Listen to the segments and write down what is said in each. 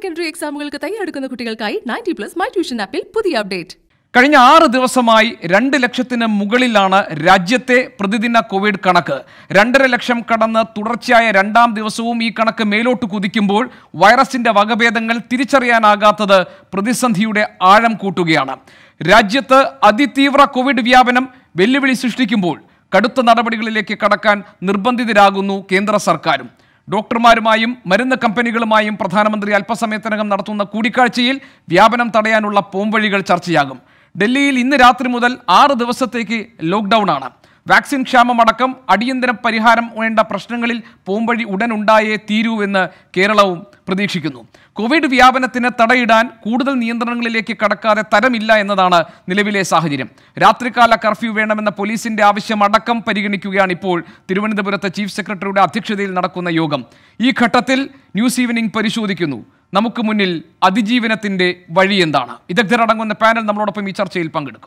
Secondary എക്സാമുകൾക്ക് തയ്യാറെടുക്കുന്ന കുട്ടികൾക്കായി ninety plus my tuition ആപ്പിൽ പുതിയ അപ്ഡേറ്റ് കഴിഞ്ഞ ആറ് ദിവസമായി രണ്ട് ലക്ഷത്തിന് മുകളിലാണ് രാജ്യത്തെ പ്രതിദിന കോവിഡ് കണക്ക് രണ്ടര ലക്ഷം കടന്ന് തുടർച്ചയായ രണ്ടാം ദിവസവും ഈ കണക്ക് മേലോട്ട് കുതിക്കുമ്പോൾ വൈറസിന്റെ വകഭേദങ്ങൾ തിരിച്ചറിയാനാകാത്തത് പ്രതിസന്ധിയുടെ ആഴം കൂട്ടുകയാണ് രാജ്യത്ത് അതിതീവ്ര കോവിഡ് വ്യാപനം വെല്ലുവിളി സൃഷ്ടിക്കുമ്പോൾ കടുത്ത നടപടികളിലേക്ക് കടക്കാൻ നിർബന്ധിതരാകുന്നു കേന്ദ്ര സർക്കാരും ഡോക്ടർമാരുമായും മരുന്ന് കമ്പനികളുമായും പ്രധാനമന്ത്രി അല്പസമയത്തിനകം നടത്തുന്ന കൂടിക്കാഴ്ചയിൽ വ്യാപനം തടയാനുള്ള പോംവഴികൾ ചർച്ചയാകും ഡൽഹിയിൽ ഇന്ന് രാത്രി മുതൽ ആറ് ദിവസത്തേക്ക് ലോക്ക്ഡൌൺ ആണ് വാക്സിൻ ക്ഷാമമടക്കം അടിയന്തര പരിഹാരം വേണ്ട പ്രശ്നങ്ങളിൽ പോംവഴി ഉടൻ ഉണ്ടായേ തീരൂ എന്ന് കേരളവും പ്രതീക്ഷിക്കുന്നു കോവിഡ് വ്യാപനത്തിന് തടയിടാൻ കൂടുതൽ നിയന്ത്രണങ്ങളിലേക്ക് കടക്കാതെ തരമില്ല എന്നതാണ് നിലവിലെ സാഹചര്യം രാത്രികാല കർഫ്യൂ വേണമെന്ന പോലീസിന്റെ ആവശ്യം അടക്കം പരിഗണിക്കുകയാണ് ഇപ്പോൾ തിരുവനന്തപുരത്ത് ചീഫ് സെക്രട്ടറിയുടെ അധ്യക്ഷതയിൽ നടക്കുന്ന യോഗം ഈ ഘട്ടത്തിൽ ന്യൂസ് ഈവനിംഗ് പരിശോധിക്കുന്നു നമുക്ക് മുന്നിൽ അതിജീവനത്തിന്റെ വഴി എന്താണ് വിദഗ്ധരടങ്ങുന്ന പാനൽ നമ്മളോടൊപ്പം ഈ ചർച്ചയിൽ പങ്കെടുക്കും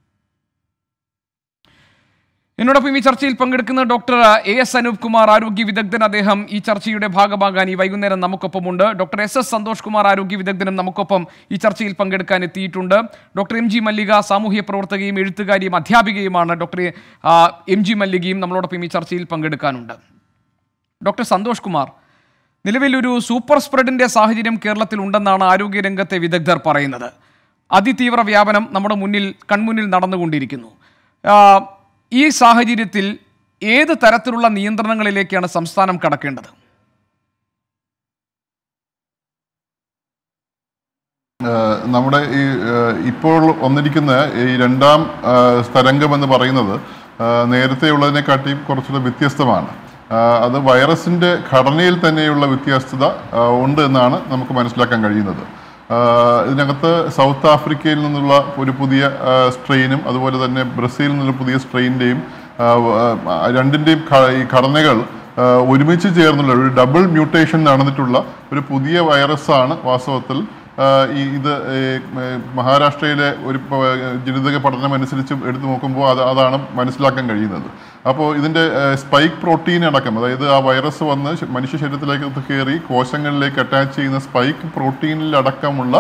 എന്നോടൊപ്പം ഈ ചർച്ചയിൽ പങ്കെടുക്കുന്ന doctor A S Anoop Kumar ആരോഗ്യ വിദഗ്ധൻ അദ്ദേഹം ഈ ചർച്ചയുടെ ഭാഗമാകാൻ ഈ വൈകുന്നേരം നമുക്കൊപ്പമുണ്ട് doctor S S Santhosh Kumar ആരോഗ്യ വിദഗ്ധനും നമുക്കൊപ്പം ഈ ചർച്ചയിൽ പങ്കെടുക്കാൻ എത്തിയിട്ടുണ്ട് ഡോക്ടർ എം ജി മല്ലിക സാമൂഹ്യ പ്രവർത്തകയും എഴുത്തുകാരിയും അധ്യാപികയുമാണ് ഡോക്ടർ ആ, എം ജി മല്ലികയും നമ്മളോടൊപ്പം ഈ ചർച്ചയിൽ പങ്കെടുക്കാനുണ്ട് ഡോക്ടർ സന്തോഷ് കുമാർ നിലവിലൊരു സൂപ്പർ സ്പ്രെഡിന്റെ സാഹചര്യം കേരളത്തിൽ ഉണ്ടെന്നാണ് ആരോഗ്യരംഗത്തെ വിദഗ്ധർ പറയുന്നത് അതിതീവ്ര വ്യാപനം നമ്മുടെ മുന്നിൽ കൺമുന്നിൽ നടന്നുകൊണ്ടിരിക്കുന്നു ആ, ഈ സാഹചര്യത്തിൽ ഏത് തരത്തിലുള്ള നിയന്ത്രണങ്ങളിലേക്കാണ് സംസ്ഥാനം കടക്കേണ്ടത് ഏഹ് നമ്മുടെ ഈ ഏഹ് ഇപ്പോൾ വന്നിരിക്കുന്ന ഈ രണ്ടാം ഏഹ് തരംഗം എന്ന് പറയുന്നത് ഏഹ് നേരത്തെയുള്ളതിനെക്കാട്ടിയും കുറച്ചുകൂടെ വ്യത്യസ്തമാണ് ഏഹ് അത് വൈറസിന്റെ ഘടനയിൽ തന്നെയുള്ള വ്യത്യസ്തത ഏഹ് ഉണ്ട് എന്നാണ് നമുക്ക് മനസ്സിലാക്കാൻ കഴിയുന്നത് ഏഹ് ഇതിനകത്ത് സൗത്ത് ആഫ്രിക്കയിൽ നിന്നുള്ള ഒരു പുതിയ ഏഹ് സ്ട്രെയിനും അതുപോലെ തന്നെ ബ്രസീലിൽ നിന്നുള്ള പുതിയ സ്ട്രെയിനിൻ്റെയും രണ്ടിൻ്റെയും ഘ- ഈ ഘടനകൾ ഏഹ് ഒരുമിച്ച് ചേർന്നുള്ള ഒരു ഡബിൾ മ്യൂട്ടേഷൻ നടന്നിട്ടുള്ള ഒരു പുതിയ വൈറസാണ് വാസ്തവത്തിൽ ആഹ് ഈ ഇത് ഏഹ് മ- മഹാരാഷ്ട്രയിലെ ഒരു പ- ജനിതക പഠനം അനുസരിച്ച് എടുത്തു നോക്കുമ്പോൾ അത് അതാണ് മനസ്സിലാക്കാൻ കഴിയുന്നത് അപ്പോൾ ഇതിൻ്റെ സ്പൈക്ക് പ്രോട്ടീൻ അടക്കം അതായത് ആ വൈറസ് വന്ന് ശ- മനുഷ്യ ശരീരത്തിലേക്ക് കയറി കോശങ്ങളിലേക്ക് അറ്റാച്ച് ചെയ്യുന്ന സ്പൈക്ക് പ്രോട്ടീനിലടക്കമുള്ള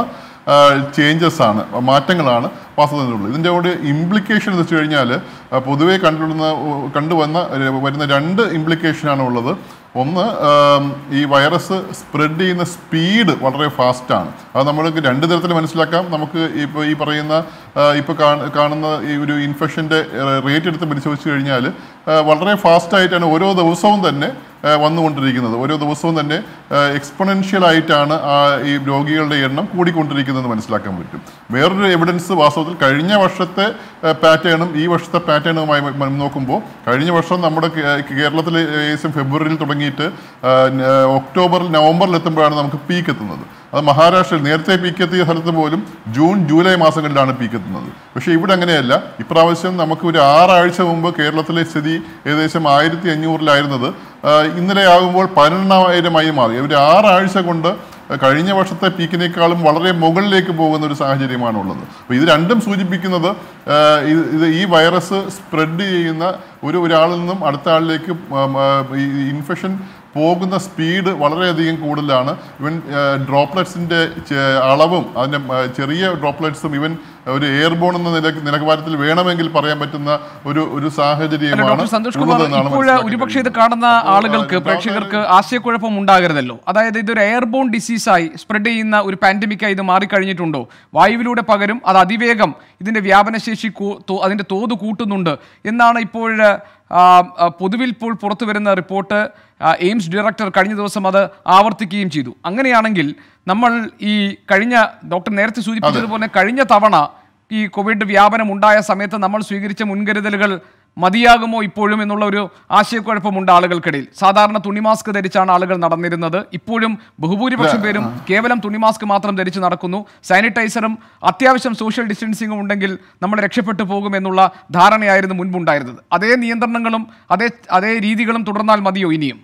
ചേഞ്ചസ് ആണ് മാറ്റങ്ങളാണ് വാസ്തവത്തിലുള്ളത് ഇതിൻ്റെ കൂടെ ഇംപ്ലിക്കേഷൻ എന്ന് വെച്ച് കഴിഞ്ഞാൽ പൊതുവേ കണ്ടുവരുന്ന കണ്ടുവന്ന ഒരു- വരുന്ന രണ്ട് ഇംപ്ലിക്കേഷനാണ് ഉള്ളത് ഒന്ന് ആം, ഈ വൈറസ് സ്പ്രെഡ് ചെയ്യുന്ന സ്പീഡ് വളരെ ഫാസ്റ്റാണ് അത് നമ്മൾക്ക് രണ്ട് തരത്തിൽ മനസ്സിലാക്കാം നമുക്ക് ഇപ്പോൾ ഈ പറയുന്ന ഇപ്പോൾ കാണുന്ന ഈ ഒരു ഇൻഫെക്ഷൻ്റെ റേറ്റ് എടുത്ത് പരിശോധിച്ച് കഴിഞ്ഞാൽ വളരെ ഫാസ്റ്റായിട്ടാണ് ഓരോ ദിവസവും തന്നെ ആ, വന്നുകൊണ്ടിരിക്കുന്നത് ഓരോ ദിവസവും തന്നെ എക്സ്പൊണൻഷ്യൽ ആയിട്ടാണ് ആ ഈ രോഗികളുടെ എണ്ണം കൂടിക്കൊണ്ടിരിക്കുന്നത് മനസ്സിലാക്കാൻ പറ്റും വേറൊരു എവിഡൻസ് വാസ്തവത്തിൽ കഴിഞ്ഞ വർഷത്തെ പാറ്റേണും ഈ വർഷത്തെ പാറ്റേണുമായി മ- നോക്കുമ്പോൾ കഴിഞ്ഞ വർഷം നമ്മുടെ കേ- കേരളത്തിൽ ഏകദേശം ഫെബ്രുവരിയിൽ തുടങ്ങിയിട്ട് ആ, ന- ഒക്ടോബറിൽ നവംബറിൽ എത്തുമ്പോഴാണ് നമുക്ക് പീക്ക് എത്തുന്നത് അത് മഹാരാഷ്ട്രയിൽ നേരത്തെ പീക്ക് എത്തിയ സ്ഥലത്ത് പോലും ജൂൺ ജൂലൈ മാസങ്ങളിലാണ് പീക്ക് എത്തുന്നത് പക്ഷേ ഇവിടെ അങ്ങനെയല്ല ഇപ്രാവശ്യം നമുക്ക് ഒരു ആറാഴ്ച മുമ്പ് കേരളത്തിലെ സ്ഥിതി ഏകദേശം ആയിരത്തി അഞ്ഞൂറിലായിരുന്നത് ആ, ഇന്നലെ ആകുമ്പോൾ പതിനെണ്ണായിരമായി മാറി ഒരു ആറാഴ്ച കൊണ്ട് കഴിഞ്ഞ വർഷത്തെ പീക്കിനേക്കാളും വളരെ മുകളിലേക്ക് പോകുന്ന ഒരു സാഹചര്യമാണ് ഉള്ളത് അപ്പോൾ ഇത് രണ്ടും സൂചിപ്പിക്കുന്നത് ആ, ഇത് ഇത് ഈ വൈറസ് സ്പ്രെഡ് ചെയ്യുന്ന ഒരു ഒരാളിൽ നിന്നും അടുത്ത ആളിലേക്ക് ഉം, ആ, ഈ ഇൻഫെക്ഷൻ പോകുന്ന സ്പീഡ് വളരെയധികം കൂടുതലാണ് ഇവൻ ഡ്രോപ്ലെറ്റ്സിൻ്റെ അളവും അതിൻ്റെ ആ, ചെറിയ ഡ്രോപ്ലെറ്റ്സും ഇവൻ ഒരു എയർബോൺ എന്ന നില നിലവാരത്തിൽ വേണമെങ്കിൽ പറയാൻ പറ്റുന്ന ഒരു ഒരു അല്ല, സാഹചര്യമാണ് ഡോക്ടർ സന്തോഷ് കുമാർ ഉള്ളതെന്നാണ് ഇപ്പോൾ മനസ്സിലാക്കാൻ ഒരുപക്ഷെ ഇത് കഴിയുന്നത്. കാണുന്ന അപ്പോൾ, ആളുകൾക്ക് രണ്ടാമത്തെ പ്രേക്ഷകർക്ക് ആശയക്കുഴപ്പം ഉണ്ടാകരുതല്ലോ അതായത് ഇതൊരു എയർബോൺ ഡിസീസായി സ്പ്രെഡ് ചെയ്യുന്ന ഒരു പാൻഡമിക്കായി ഇത് മാറിക്കഴിഞ്ഞിട്ടുണ്ടോ വായുവിലൂടെ പകരും അത് അതിവേഗം ഇതിന്റെ വ്യാപനശേഷി കൂ- തോ- അതിന്റെ തോത് കൂട്ടുന്നുണ്ട് എന്നാണ് ഇപ്പോൾ ആ, ആ, പൊതുവിൽ ഇപ്പോൾ പുറത്തു വരുന്ന റിപ്പോർട്ട് ആ, എയിംസ് ഡയറക്ടർ കഴിഞ്ഞ ദിവസം അത് ആവർത്തിക്കുകയും ചെയ്തു അങ്ങനെയാണെങ്കിൽ നമ്മൾ ഈ കഴിഞ്ഞ ഡോക്ടർ നേരത്തെ സൂചിപ്പിച്ചതുപോലെ കഴിഞ്ഞ തവണ ഈ കോവിഡ് വ്യാപനം ഉണ്ടായ സമയത്ത് നമ്മൾ സ്വീകരിച്ച മുൻകരുതലുകൾ മതിയാകുമോ ഇപ്പോഴും എന്നുള്ള ഒരു ആശയക്കുഴപ്പമുണ്ട് ആളുകൾക്കിടയിൽ സാധാരണ തുണി മാസ്ക് ധരിച്ചാണ് ആളുകൾ നടന്നിരുന്നത് ഇപ്പോഴും ബഹുഭൂരിപക്ഷം പേരും കേവലം തുണി മാസ്ക് മാത്രം ധരിച്ച് നടക്കുന്നു സാനിറ്റൈസറും അത്യാവശ്യം സോഷ്യൽ ഡിസ്റ്റൻസിങ്ങും ഉണ്ടെങ്കിൽ നമ്മൾ രക്ഷപ്പെട്ടു പോകും എന്നുള്ള ധാരണയായിരുന്നു മുൻപുണ്ടായിരുന്നത് അതേ നിയന്ത്രണങ്ങളും അതേ അതേ രീതികളും തുടർന്നാൽ മതിയോ ഇനിയും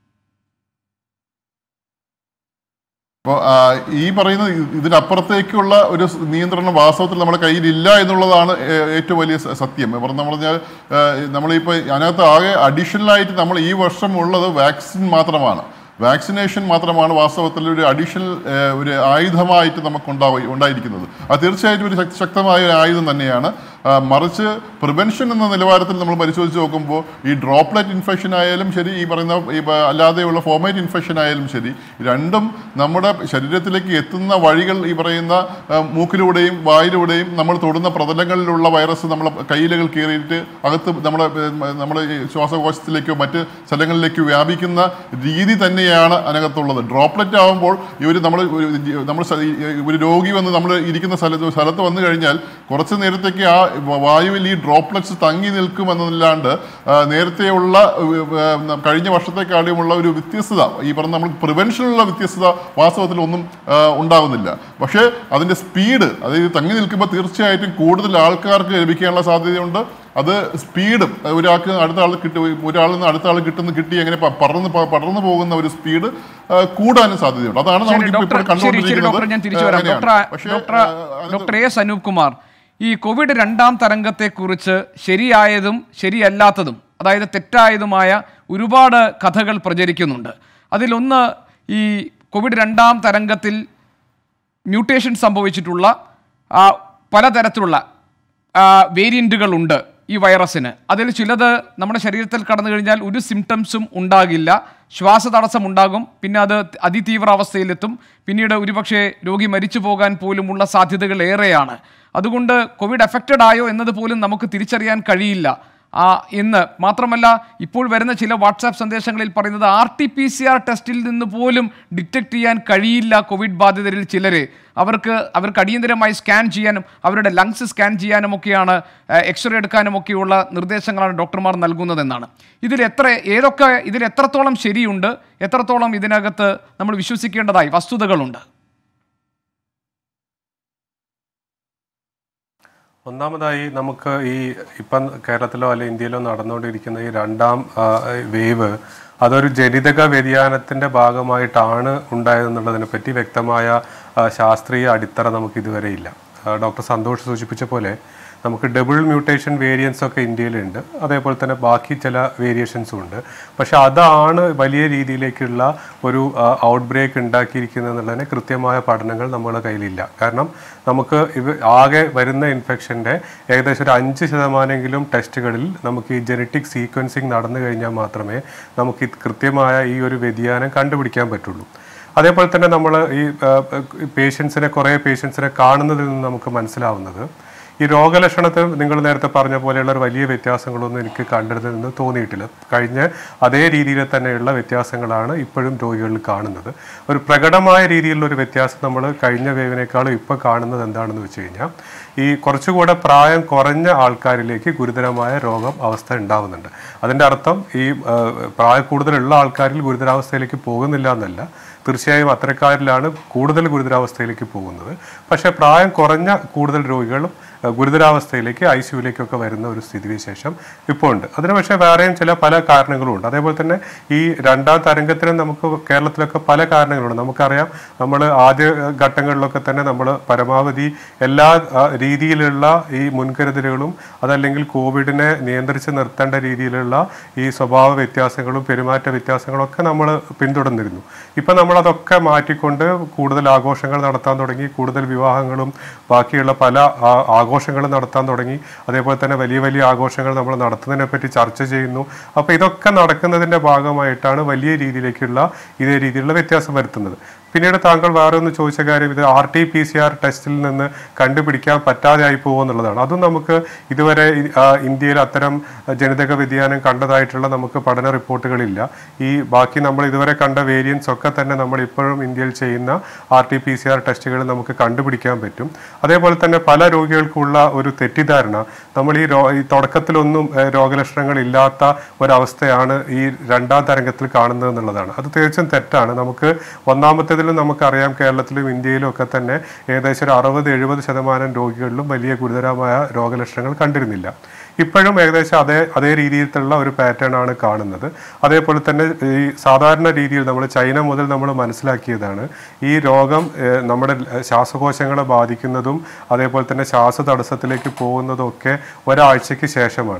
അപ്പോൾ ഈ പറയുന്ന ഇ- ഇതിനപ്പുറത്തേക്കുള്ള ഒരു സ് നിയന്ത്രണം വാസ്തവത്തിൽ നമ്മുടെ കയ്യിലില്ല എന്നുള്ളതാണ് ഏ- ഏറ്റവും വലിയ സ- സത്യം പറഞ്ഞു പറഞ്ഞാൽ നമ്മളിപ്പോൾ അതിനകത്ത് ആകെ അഡീഷണൽ ആയിട്ട് നമ്മൾ ഈ വർഷം ഉള്ളത് വാക്സിൻ മാത്രമാണ് വാക്സിനേഷൻ മാത്രമാണ് വാസ്തവത്തിൽ ഒരു അഡീഷണൽ ഒരു ആയുധമായിട്ട് നമുക്ക് ഉണ്ടാവുക ഉണ്ടായിരിക്കുന്നത് അത് തീർച്ചയായിട്ടും ഒരു ശക്തി- ശക്തമായ ഒരു ആയുധം തന്നെയാണ് ആ, മറിച്ച് പ്രിവെൻഷൻ എന്ന നിലവാരത്തിൽ നമ്മൾ പരിശോധിച്ച് നോക്കുമ്പോൾ ഈ ഡ്രോപ്ലെറ്റ് ഇൻഫെക്ഷൻ ആയാലും ശരി ഈ പറയുന്ന ഈ പ- അല്ലാതെയുള്ള ഫോമേറ്റ് ഇൻഫെക്ഷൻ ആയാലും ശരി രണ്ടും നമ്മുടെ ശരീരത്തിലേക്ക് എത്തുന്ന വഴികൾ ഈ പറയുന്ന ആ, മൂക്കിലൂടെയും വായിലൂടെയും നമ്മൾ തൊടുന്ന പ്രതലങ്ങളിലുള്ള വൈറസ് നമ്മളെ കയ്യിലുകൾ കയറിയിട്ട് അകത്ത് നമ്മളെ ഏ, നമ്മുടെ ഈ ശ്വാസകോശത്തിലേക്കോ മറ്റ് സ്ഥലങ്ങളിലേക്കോ വ്യാപിക്കുന്ന രീതി തന്നെയാണ് അതിനകത്തുള്ളത് ഡ്രോപ്ലെറ്റ് ആകുമ്പോൾ ഇവർ നമ്മൾ നമ്മൾ ഒരു രോഗി വന്ന് നമ്മൾ ഇരിക്കുന്ന സ്ഥലത്ത് സ്ഥലത്ത് വന്നു കഴിഞ്ഞാൽ കുറച്ച് നേരത്തേക്ക് ആ വായുവിൽ ഈ ഡ്രോപ്ലെറ്റ്സ് തങ്ങി നിൽക്കുമെന്നല്ലാണ്ട് ആ, നേരത്തെയുള്ള ഏർ, ഏർ, കഴിഞ്ഞ വർഷത്തെക്കാളുമുള്ള ഒരു വ്യത്യസ്തത ഈ പറഞ്ഞ നമ്മൾ പ്രിവെൻഷനുള്ള വ്യത്യസ്തത വാസ്തവത്തിൽ ഒന്നും ആ, ഉണ്ടാകുന്നില്ല പക്ഷേ അതിൻ്റെ സ്പീഡ് അതായത് തങ്ങി നിൽക്കുമ്പോൾ തീർച്ചയായിട്ടും കൂടുതൽ ആൾക്കാർക്ക് ലഭിക്കാനുള്ള സാധ്യതയുണ്ട് അത് സ്പീഡും ഒരാൾക്ക് അടുത്ത ആൾ കിട്ടി ഒരാളിൽ നിന്ന് അടുത്ത ആൾ കിട്ടുന്ന കിട്ടി അങ്ങനെ പ- പടർന്ന് പ- പടർന്നു പോകുന്ന ഒരു സ്പീഡ് ആ, കൂടാനും സാധ്യതയുണ്ട് അതാണ് ശരി, നമുക്ക് ഡോക്ടർ ഇപ്പോൾ ശരി ശരി ഡോക്ടർ ഞാൻ തിരിച്ചു വരാം അങ്ങനെയാണ്. ഡോക്ടർ പക്ഷേ, ഡോക്ടർ ആ, അതിനകത്ത് ഡോക്ടർ എ സനൂപ് കുമാർ ഈ കോവിഡ് രണ്ടാം തരംഗത്തെക്കുറിച്ച് ശരിയായതും ശരിയല്ലാത്തതും അതായത് തെറ്റായതുമായ ഒരുപാട് കഥകൾ പ്രചരിക്കുന്നുണ്ട് അതിലൊന്ന് ഈ കോവിഡ് രണ്ടാം തരംഗത്തിൽ മ്യൂട്ടേഷൻ സംഭവിച്ചിട്ടുള്ള ആ, പലതരത്തിലുള്ള വേരിയൻറ്റുകളുണ്ട് ഈ വൈറസിന് അതിൽ ചിലത് നമ്മുടെ ശരീരത്തിൽ കടന്നു കഴിഞ്ഞാൽ ഒരു സിംറ്റംസും ഉണ്ടാകില്ല ശ്വാസതടസ്സം ഉണ്ടാകും പിന്നെ അത് അതിതീവ്ര അവസ്ഥയിലെത്തും പിന്നീട് ഒരുപക്ഷെ രോഗി മരിച്ചു പോകാൻ പോലുമുള്ള സാധ്യതകൾ ഏറെയാണ് അതുകൊണ്ട് കോവിഡ് എഫക്റ്റഡ് ആയോ എന്നത് പോലും നമുക്ക് തിരിച്ചറിയാൻ കഴിയില്ല ആ എന്ന് മാത്രമല്ല ഇപ്പോൾ വരുന്ന ചില വാട്സാപ്പ് സന്ദേശങ്ങളിൽ പറയുന്നത് R T P C R ടെസ്റ്റിൽ നിന്ന് പോലും ഡിറ്റക്ട് ചെയ്യാൻ കഴിയില്ല കോവിഡ് ബാധിതരിൽ ചിലരെ അവർക്ക് അവർക്ക് അടിയന്തരമായി സ്കാൻ ചെയ്യാനും അവരുടെ ലങ്സ് സ്കാൻ ചെയ്യാനും ഒക്കെയാണ് എക്സ്റേ എടുക്കാനും ഒക്കെയുള്ള നിർദ്ദേശങ്ങളാണ് ഡോക്ടർമാർ നൽകുന്നതെന്നാണ് ഇതിൽ എത്ര ഏതൊക്കെ ഇതിൽ എത്രത്തോളം ശരിയുണ്ട് എത്രത്തോളം ഇതിനകത്ത് നമ്മൾ വിശ്വസിക്കേണ്ടതായി വസ്തുതകളുണ്ട് ഒന്നാമതായി നമുക്ക് ഈ ഇപ്പം കേരളത്തിലോ അല്ലെ ഇന്ത്യയിലോ നടന്നുകൊണ്ടിരിക്കുന്ന ഈ രണ്ടാം ആ, വേവ് അതൊരു ജനിതക വ്യതിയാനത്തിന്റെ ഭാഗമായിട്ടാണ് ഉണ്ടായതെന്നുള്ളതിനെ പറ്റി വ്യക്തമായ ആ, ശാസ്ത്രീയ അടിത്തറ നമുക്ക് ഇതുവരെ ഇല്ല ആ, ഡോക്ടർ സന്തോഷ് സൂചിപ്പിച്ച പോലെ നമുക്ക് ഡബിൾ മ്യൂട്ടേഷൻ വേരിയൻസ് ഒക്കെ ഇന്ത്യയിലുണ്ട് അതേപോലെ തന്നെ ബാക്കി ചില വേരിയേഷൻസും ഉണ്ട് പക്ഷെ അതാണ് വലിയ രീതിയിലേക്കുള്ള ഒരു ഔട്ട് ബ്രേക്ക് ഉണ്ടാക്കിയിരിക്കുന്നത് എന്നുള്ളതിന് കൃത്യമായ പഠനങ്ങൾ നമ്മുടെ കയ്യിലില്ല കാരണം നമുക്ക് ഇവ ആകെ വരുന്ന ഇൻഫെക്ഷൻ്റെ ഏകദേശം ഒരു അഞ്ച് ശതമാനമെങ്കിലും ടെസ്റ്റുകളിൽ നമുക്ക് ഈ ജനറ്റിക് സീക്വൻസിങ് നടന്നു കഴിഞ്ഞാൽ മാത്രമേ നമുക്ക് ഇത് കൃത്യമായ ഈ ഒരു വ്യതിയാനം കണ്ടുപിടിക്കാൻ പറ്റുള്ളൂ അതേപോലെ തന്നെ നമ്മൾ ഈ പേഷ്യൻസിനെ കുറേ പേഷ്യൻസിനെ കാണുന്നതിൽ നിന്ന് നമുക്ക് മനസ്സിലാവുന്നത് ഈ രോഗലക്ഷണത്തിൽ നിങ്ങൾ നേരത്തെ പറഞ്ഞ പോലെയുള്ള ഒരു വലിയ വ്യത്യാസങ്ങളൊന്നും എനിക്ക് കണ്ടതിൽ നിന്ന് തോന്നിയിട്ടില്ല കഴിഞ്ഞ അതേ രീതിയിൽ തന്നെയുള്ള വ്യത്യാസങ്ങളാണ് ഇപ്പോഴും രോഗികളിൽ കാണുന്നത് ഒരു പ്രകടമായ രീതിയിലുള്ള ഒരു വ്യത്യാസം നമ്മൾ കഴിഞ്ഞ വേവിനേക്കാളും ഇപ്പോൾ കാണുന്നത് എന്താണെന്ന് വെച്ച് കഴിഞ്ഞാൽ ഈ കുറച്ചുകൂടെ പ്രായം കുറഞ്ഞ ആൾക്കാരിലേക്ക് ഗുരുതരമായ രോഗം അവസ്ഥ ഉണ്ടാവുന്നുണ്ട് അതിൻ്റെ അർത്ഥം ഈ ആ, പ്രായം കൂടുതലുള്ള ആൾക്കാരിൽ ഗുരുതരാവസ്ഥയിലേക്ക് പോകുന്നില്ല എന്നല്ല തീർച്ചയായും അത്തരക്കാരിലാണ് കൂടുതൽ ഗുരുതരാവസ്ഥയിലേക്ക് പോകുന്നത് പക്ഷേ പ്രായം കുറഞ്ഞ കൂടുതൽ രോഗികളും അഹ് ഗുരുതരാവസ്ഥയിലേക്ക് ഐ സിയുലേക്കൊക്കെ വരുന്ന ഒരു സ്ഥിതിവിശേഷം ഇപ്പോൾ ഉണ്ട് അതിന് പക്ഷേ വേറെയും ചില പല കാരണങ്ങളും ഉണ്ട് അതേപോലെ തന്നെ ഈ രണ്ടാം തരംഗത്തിന് നമുക്ക് കേരളത്തിലൊക്കെ പല കാരണങ്ങളുണ്ട് നമുക്കറിയാം നമ്മൾ ആദ്യ ഘട്ടങ്ങളിലൊക്കെ തന്നെ നമ്മൾ പരമാവധി എല്ലാ ആ, രീതിയിലുള്ള ഈ മുൻകരുതലുകളും അതല്ലെങ്കിൽ കോവിഡിനെ നിയന്ത്രിച്ച് നിർത്തേണ്ട രീതിയിലുള്ള ഈ സ്വഭാവ വ്യത്യാസങ്ങളും പെരുമാറ്റ വ്യത്യാസങ്ങളും ഒക്കെ നമ്മൾ പിന്തുടർന്നിരുന്നു ഇപ്പം നമ്മളതൊക്കെ മാറ്റിക്കൊണ്ട് കൂടുതൽ ആഘോഷങ്ങൾ നടത്താൻ തുടങ്ങി കൂടുതൽ വിവാഹങ്ങളും ബാക്കിയുള്ള പല ആ- ആഘോഷങ്ങളും നടത്താൻ തുടങ്ങി അതേപോലെ തന്നെ വലിയ വലിയ ആഘോഷങ്ങൾ നമ്മൾ നടത്തുന്നതിനെ പറ്റി ചർച്ച ചെയ്യുന്നു അപ്പോൾ ഇതൊക്കെ നടക്കുന്നതിൻ്റെ ഭാഗമായിട്ടാണ് വലിയ രീതിയിലേക്കുള്ള ഇതേ രീതിയിലുള്ള വ്യത്യാസം വരുത്തുന്നത് പിന്നീട് താങ്കൾ വേറെ ഒന്ന് ചോദിച്ച കാര്യം ഇത് R T P C R ടെസ്റ്റിൽ നിന്ന് കണ്ടുപിടിക്കാൻ പറ്റാതെ ആയി പോകുമെന്നുള്ളതാണ് അതും നമുക്ക് ഇതുവരെ ഇ- ആ, ഇന്ത്യയിൽ അത്തരം ജനിതക വ്യതിയാനം കണ്ടതായിട്ടുള്ള നമുക്ക് പഠന റിപ്പോർട്ടുകളില്ല ഈ ബാക്കി നമ്മൾ ഇതുവരെ കണ്ട വേരിയൻസ് ഒക്കെ തന്നെ നമ്മൾ ഇപ്പോഴും ഇന്ത്യയിൽ ചെയ്യുന്ന R T P C R ടെസ്റ്റുകൾ നമുക്ക് കണ്ടുപിടിക്കാൻ പറ്റും അതേപോലെ തന്നെ പല രോഗികൾക്കുള്ള ഒരു തെറ്റിദ്ധാരണ നമ്മൾ ഈ രോ ഈ തുടക്കത്തിലൊന്നും ഏഹ്, രോഗലക്ഷണങ്ങൾ ഇല്ലാത്ത ഒരവസ്ഥയാണ് ഈ രണ്ടാം തരംഗത്തിൽ കാണുന്നത് എന്നുള്ളതാണ് അത് തീർച്ചയായും തെറ്റാണ് നമുക്ക് ഒന്നാമത്തേതിലും നമുക്കറിയാം കേരളത്തിലും ഇന്ത്യയിലും ഒക്കെ തന്നെ ഏകദേശം ഒരു അറുപത് എഴുപത് ശതമാനം രോഗികളിലും വലിയ ഗുരുതരമായ രോഗലക്ഷണങ്ങൾ കണ്ടിരുന്നില്ല ഇപ്പോഴും ഏകദേശം അതേ അതേ രീതിയിലുള്ള ഒരു പാറ്റേൺ ആണ് കാണുന്നത് അതേപോലെ തന്നെ ഈ സാധാരണ രീതിയിൽ നമ്മൾ ചൈന മുതൽ നമ്മൾ മനസ്സിലാക്കിയതാണ് ഈ രോഗം ഏഹ്, നമ്മുടെ ശ്വാസകോശങ്ങളെ ബാധിക്കുന്നതും അതേപോലെ തന്നെ ശ്വാസതടസ്സത്തിലേക്ക് പോകുന്നതും ഒക്കെ ഒരാഴ്ചയ്ക്ക് ശേഷമാണ്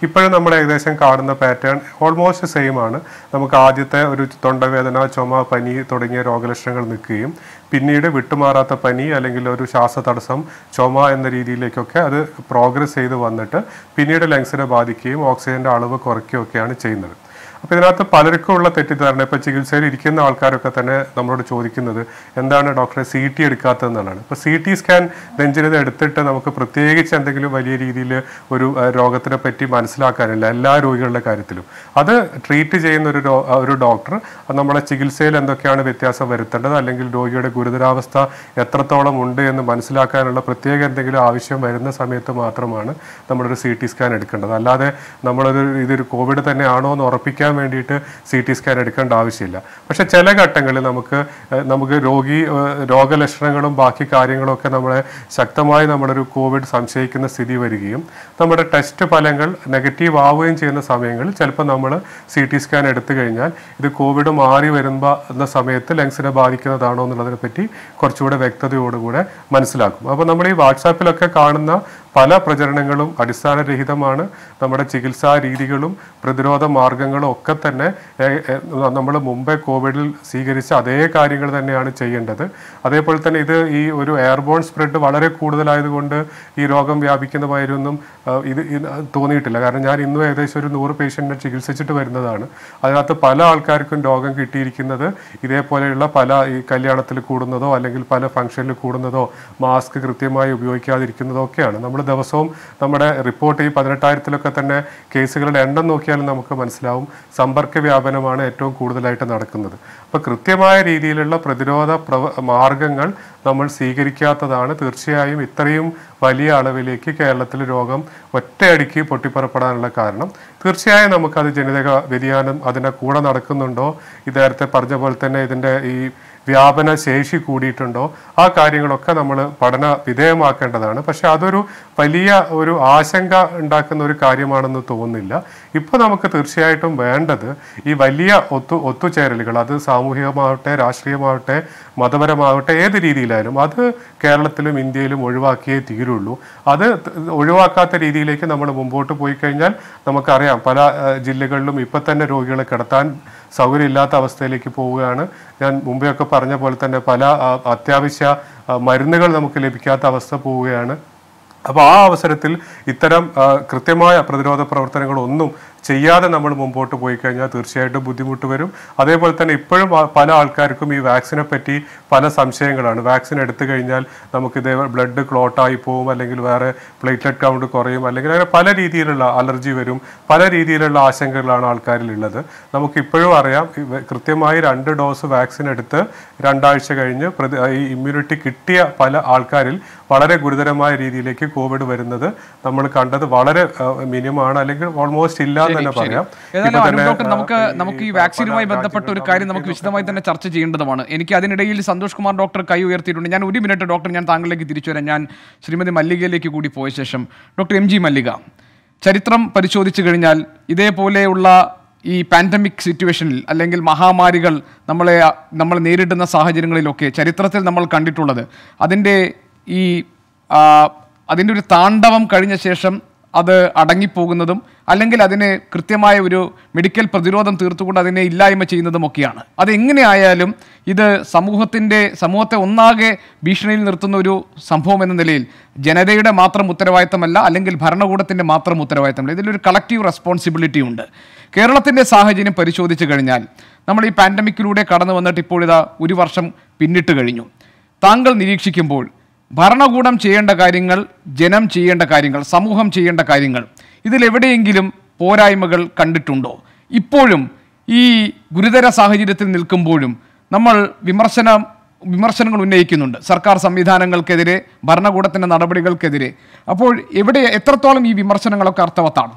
ഇപ്പോഴും നമ്മൾ ഏകദേശം കാണുന്ന പാറ്റേൺ ഓൾമോസ്റ്റ് സെയിം ആണ് നമുക്ക് ആദ്യത്തെ ഒരു തൊണ്ടവേദന ചുമ പനി തുടങ്ങിയ രോഗലക്ഷണങ്ങൾ നിൽക്കുകയും പിന്നീട് വിട്ടുമാറാത്ത പനി അല്ലെങ്കിൽ ഒരു ശ്വാസതടസ്സം ചുമ എന്ന രീതിയിലേക്കൊക്കെ അത് പ്രോഗ്രസ് ചെയ്ത് വന്നിട്ട് പിന്നീട് ലങ്സിനെ ബാധിക്കുകയും ഓക്സിജന്റെ അളവ് കുറയ്ക്കുകയൊക്കെയാണ് ചെയ്യുന്നത് അപ്പോൾ ഇതിനകത്ത് പലർക്കും ഉള്ള തെറ്റിദ്ധാരണ ഇപ്പോൾ ചികിത്സയിൽ ഇരിക്കുന്ന ആൾക്കാരൊക്കെ തന്നെ നമ്മളോട് ചോദിക്കുന്നത് എന്താണ് ഡോക്ടറെ സി ടി എടുക്കാത്തതെന്നാണ് ഇപ്പോൾ സി ടി സ്കാൻ നെഞ്ചിനത് എടുത്തിട്ട് നമുക്ക് പ്രത്യേകിച്ച് എന്തെങ്കിലും വലിയ രീതിയിൽ ഒരു ആ, രോഗത്തിനെ പറ്റി മനസ്സിലാക്കാനില്ല എല്ലാ രോഗികളുടെ കാര്യത്തിലും അത് ട്രീറ്റ് ചെയ്യുന്ന ഒരു ഡോ- ഒരു ഡോക്ടർ നമ്മളെ ചികിത്സയിൽ എന്തൊക്കെയാണ് വ്യത്യാസം വരുത്തേണ്ടത് അല്ലെങ്കിൽ രോഗിയുടെ ഗുരുതരാവസ്ഥ എത്രത്തോളം ഉണ്ട് എന്ന് മനസ്സിലാക്കാനുള്ള പ്രത്യേക എന്തെങ്കിലും ആവശ്യം വരുന്ന സമയത്ത് മാത്രമാണ് നമ്മളൊരു സി ടി സ്കാൻ എടുക്കേണ്ടത് അല്ലാതെ നമ്മളൊരു ഇതൊരു കോവിഡ് തന്നെയാണോ എന്ന് ഉറപ്പിക്കാൻ വേണ്ടിയിട്ട് സി ടി സ്കാൻ എടുക്കേണ്ട ആവശ്യമില്ല പക്ഷെ ചില ഘട്ടങ്ങളിൽ നമുക്ക് ഏഹ്, നമുക്ക് രോഗി ഏഹ്, രോഗലക്ഷണങ്ങളും ബാക്കി കാര്യങ്ങളും ഒക്കെ നമ്മളെ ശക്തമായി നമ്മളൊരു കോവിഡ് സംശയിക്കുന്ന സ്ഥിതി വരികയും നമ്മുടെ ടെസ്റ്റ് ഫലങ്ങൾ നെഗറ്റീവ് ആവുകയും ചെയ്യുന്ന സമയങ്ങളിൽ ചിലപ്പോൾ നമ്മൾ സി ടി സ്കാൻ എടുത്തു കഴിഞ്ഞാൽ ഇത് കോവിഡ് മാറി വരുമ്പോൾ എന്ന സമയത്ത് ലങ്സിനെ ബാധിക്കുന്നതാണോ എന്നുള്ളതിനെ പറ്റി കുറച്ചുകൂടെ വ്യക്തതയോടുകൂടെ മനസ്സിലാക്കും അപ്പോൾ നമ്മൾ ഈ വാട്സാപ്പിലൊക്കെ കാണുന്ന പല പ്രചരണങ്ങളും അടിസ്ഥാനരഹിതമാണ് നമ്മുടെ ചികിത്സാ രീതികളും പ്രതിരോധ മാർഗങ്ങളും ഒക്കെ തന്നെ നമ്മൾ മുമ്പേ കോവിഡിൽ സ്വീകരിച്ച അതേ കാര്യങ്ങൾ തന്നെയാണ് ചെയ്യേണ്ടത് അതേപോലെ തന്നെ ഇത് ഈ ഒരു എയർബോൺ സ്പ്രെഡ് വളരെ കൂടുതലായതുകൊണ്ട് ഈ രോഗം വ്യാപിക്കുന്നതായിരുന്നും ആ, ഇത് ഇത് തോന്നിയിട്ടില്ല കാരണം ഞാൻ ഇന്നും ഏകദേശം ഒരു നൂറ് പേഷ്യൻറ്റിനെ ചികിത്സിച്ചിട്ട് വരുന്നതാണ് അതിനകത്ത് പല ആൾക്കാർക്കും രോഗം കിട്ടിയിരിക്കുന്നത് ഇതേപോലെയുള്ള പല ഈ കല്യാണത്തിൽ കൂടുന്നതോ അല്ലെങ്കിൽ പല ഫംഗ്ഷനിൽ കൂടുന്നതോ മാസ്ക് കൃത്യമായി ഉപയോഗിക്കാതിരിക്കുന്നതോ ഒക്കെയാണ് നമ്മൾ ദിവസവും നമ്മുടെ റിപ്പോർട്ട് ഈ പതിനെട്ടായിരത്തിലൊക്കെ തന്നെ കേസുകളുടെ എണ്ണം നോക്കിയാലും നമുക്ക് മനസ്സിലാവും സമ്പർക്ക വ്യാപനമാണ് ഏറ്റവും കൂടുതലായിട്ട് നടക്കുന്നത് അപ്പോൾ കൃത്യമായ രീതിയിലുള്ള പ്രതിരോധ പ്രവ മാർഗങ്ങൾ നമ്മൾ സ്വീകരിക്കാത്തതാണ് തീർച്ചയായും ഇത്രയും വലിയ അളവിലേക്ക് കേരളത്തിൽ രോഗം ഒറ്റയടിക്ക് പൊട്ടിപ്പുറപ്പെടാനുള്ള കാരണം തീർച്ചയായും നമുക്കത് ജനിതക വ്യതിയാനം അതിൻ്റെ കൂടെ നടക്കുന്നുണ്ടോ ഇത് നേരത്തെ പറഞ്ഞ പോലെ തന്നെ ഇതിൻ്റെ ഈ വ്യാപന ശേഷി കൂടിയിട്ടുണ്ടോ ആ കാര്യങ്ങളൊക്കെ നമ്മൾ പഠന വിധേയമാക്കേണ്ടതാണ് പക്ഷെ അതൊരു വലിയ ഒരു ആശങ്ക ഉണ്ടാക്കുന്ന ഒരു കാര്യമാണെന്ന് തോന്നുന്നില്ല ഇപ്പോൾ നമുക്ക് തീർച്ചയായിട്ടും വേണ്ടത് ഈ വലിയ ഒത്തു ഒത്തുചേരലുകൾ അത് സാമൂഹികമാവട്ടെ രാഷ്ട്രീയമാവട്ടെ മതപരമാവട്ടെ ഏത് രീതിയിലായാലും അത് കേരളത്തിലും ഇന്ത്യയിലും ഒഴിവാക്കിയേ തീരുള്ളൂ അത് ത- ഒഴിവാക്കാത്ത രീതിയിലേക്ക് നമ്മൾ മുമ്പോട്ട് പോയി കഴിഞ്ഞാൽ നമുക്കറിയാം പല ആ, ജില്ലകളിലും ഇപ്പം തന്നെ രോഗികളെ കിടത്താൻ സൗകര്യമില്ലാത്ത അവസ്ഥയിലേക്ക് പോവുകയാണ് ഞാൻ മുമ്പെയൊക്കെ പറഞ്ഞ പോലെ തന്നെ പല ആ, അത്യാവശ്യ ആ, മരുന്നുകൾ നമുക്ക് ലഭിക്കാത്ത അവസ്ഥ പോവുകയാണ് അപ്പോൾ ആ അവസരത്തിൽ ഇത്തരം ആ, കൃത്യമായ പ്രതിരോധ പ്രവർത്തനങ്ങളൊന്നും ചെയ്യാതെ നമ്മൾ മുമ്പോട്ട് പോയി കഴിഞ്ഞാൽ തീർച്ചയായിട്ടും ബുദ്ധിമുട്ട് വരും അതേപോലെ തന്നെ ഇപ്പോഴും ആ- പല ആൾക്കാർക്കും ഈ വാക്സിനെ പറ്റി പല സംശയങ്ങളാണ് വാക്സിൻ എടുത്തു കഴിഞ്ഞാൽ നമുക്ക് ഇതേ ബ്ലഡ് ക്ലോട്ടായി പോകും അല്ലെങ്കിൽ വേറെ പ്ലേറ്റ്ലെറ്റ് കൗണ്ട് കുറയും അല്ലെങ്കിൽ അങ്ങനെ പല രീതിയിലുള്ള അലർജി വരും പല രീതിയിലുള്ള ആശങ്കകളാണ് ആൾക്കാരിൽ ഉള്ളത് നമുക്ക് ഇപ്പോഴും അറിയാം ഈ വ- കൃത്യമായി രണ്ട് ഡോസ് വാക്സിൻ എടുത്ത് രണ്ടാഴ്ച കഴിഞ്ഞ് പ്രതി ഈ ഇമ്മ്യൂണിറ്റി കിട്ടിയ പല ആൾക്കാരിൽ വളരെ ഗുരുതരമായ രീതിയിലേക്ക് കോവിഡ് വരുന്നത് നമ്മൾ കണ്ടത് വളരെ മിനിമമാണ് അല്ലെങ്കിൽ ഓൾമോസ്റ്റ് ഇല്ല എന്ന് തന്നെ പറയാം ഏതായാലും ഇപ്പൊ അനൂപ് തന്നെ, ഡോക്ടർ ആ, നമുക്ക് ഈ- നമുക്ക് ഈ ഈ വാക്സിനുമായി പല ബന്ധപ്പെട്ട ഒരു രാജ്യങ്ങളിലും കാര്യം നമുക്ക് വിശദമായി തന്നെ ചർച്ച ചെയ്യേണ്ടതുമാണ് എനിക്ക് അതിനിടയിൽ സന്തോഷ് കുമാർ ഡോക്ടർ കൈ ഉയർത്തിയിട്ടുണ്ട് ഞാൻ ഒരു മിനിറ്റ് ഡോക്ടർ ഞാൻ താങ്കളിലേക്ക് തിരിച്ചു വരാം ഞാൻ ശ്രീമതി മല്ലികയിലേക്ക് കൂടി പോയ ശേഷം ഡോക്ടർ എം ജി മല്ലിക ചരിത്രം പരിശോധിച്ചു കഴിഞ്ഞാൽ ഇതേപോലെയുള്ള ഈ പാൻഡമിക് സിറ്റുവേഷനിൽ അല്ലെങ്കിൽ മഹാമാരികൾ നമ്മളെ നമ്മൾ നേരിടുന്ന സാഹചര്യങ്ങളിലൊക്കെ ചരിത്രത്തിൽ നമ്മൾ കണ്ടിട്ടുള്ളത് അതിൻ്റെ ഈ ആ, അതിൻ്റെ ഒരു താണ്ഡവം കഴിഞ്ഞ ശേഷം അത് അടങ്ങിപ്പോകുന്നതും അല്ലെങ്കിൽ അതിന് കൃത്യമായ ഒരു മെഡിക്കൽ പ്രതിരോധം തീർത്തുകൊണ്ട് അതിനെ ഇല്ലായ്മ ചെയ്യുന്നതുമൊക്കെയാണ് അതെങ്ങനെയായാലും ഇത് സമൂഹത്തിൻ്റെ സമൂഹത്തെ ഒന്നാകെ ഭീഷണിയിൽ നിർത്തുന്ന ഒരു സംഭവം എന്ന നിലയിൽ ജനതയുടെ മാത്രം ഉത്തരവാദിത്തമല്ല അല്ലെങ്കിൽ ഭരണകൂടത്തിൻ്റെ മാത്രം ഉത്തരവാദിത്തമല്ല ഇതിലൊരു കളക്റ്റീവ് റെസ്പോൺസിബിലിറ്റി ഉണ്ട് കേരളത്തിൻ്റെ സാഹചര്യം പരിശോധിച്ചു കഴിഞ്ഞാൽ നമ്മൾ ഈ പാൻഡമിക്കിലൂടെ കടന്നു വന്നിട്ട് ഇപ്പോഴിതാ ഒരു വർഷം പിന്നിട്ട് കഴിഞ്ഞു താങ്കൾ നിരീക്ഷിക്കുമ്പോൾ ഭരണകൂടം ചെയ്യേണ്ട കാര്യങ്ങൾ ജനം ചെയ്യേണ്ട കാര്യങ്ങൾ സമൂഹം ചെയ്യേണ്ട കാര്യങ്ങൾ ഇതിലെവിടെയെങ്കിലും പോരായ്മകൾ കണ്ടിട്ടുണ്ടോ ഇപ്പോഴും ഈ ഗുരുതര സാഹചര്യത്തിൽ നിൽക്കുമ്പോഴും നമ്മൾ വിമർശനം വിമർശനങ്ങൾ ഉന്നയിക്കുന്നുണ്ട് സർക്കാർ സംവിധാനങ്ങൾക്കെതിരെ ഭരണകൂടത്തിൻ്റെ നടപടികൾക്കെതിരെ അപ്പോൾ എവിടെ എത്രത്തോളം ഈ വിമർശനങ്ങളൊക്കെ അർത്ഥവത്താണ്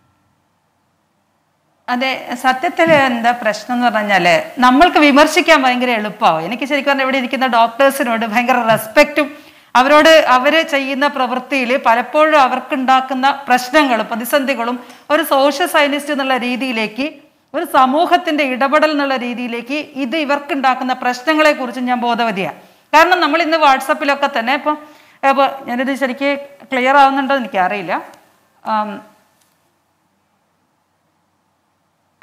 അതെ സത്യത്തിൽ എന്താ പ്രശ്നം എന്ന് പറഞ്ഞാല് നമ്മൾക്ക് വിമർശിക്കാൻ ഭയങ്കര എളുപ്പമാവും എനിക്ക് ശരിക്കും പറഞ്ഞാൽ ഇവിടെ ഇരിക്കുന്ന ഡോക്ടേഴ്സിനോട് ഭയങ്കര റെസ്പെക്റ്റും അവരോട് അവർ ചെയ്യുന്ന പ്രവൃത്തിയിൽ പലപ്പോഴും അവർക്കുണ്ടാക്കുന്ന പ്രശ്നങ്ങളും പ്രതിസന്ധികളും ഒരു സോഷ്യൽ സയനിസ്റ്റ് എന്നുള്ള രീതിയിലേക്ക് ഒരു സമൂഹത്തിന്റെ ഇടപെടൽ എന്നുള്ള രീതിയിലേക്ക് ഇത് ഇവർക്കുണ്ടാക്കുന്ന പ്രശ്നങ്ങളെ കുറിച്ച് ഞാൻ ബോധവതിയാണ് കാരണം നമ്മൾ ഇന്ന് വാട്സപ്പിലൊക്കെ തന്നെ ഇപ്പം ഇപ്പം ഞാനിത് ശരിക്ക് ക്ലിയർ ആവുന്നുണ്ടോ എന്ന് എനിക്കറിയില്ല ആം,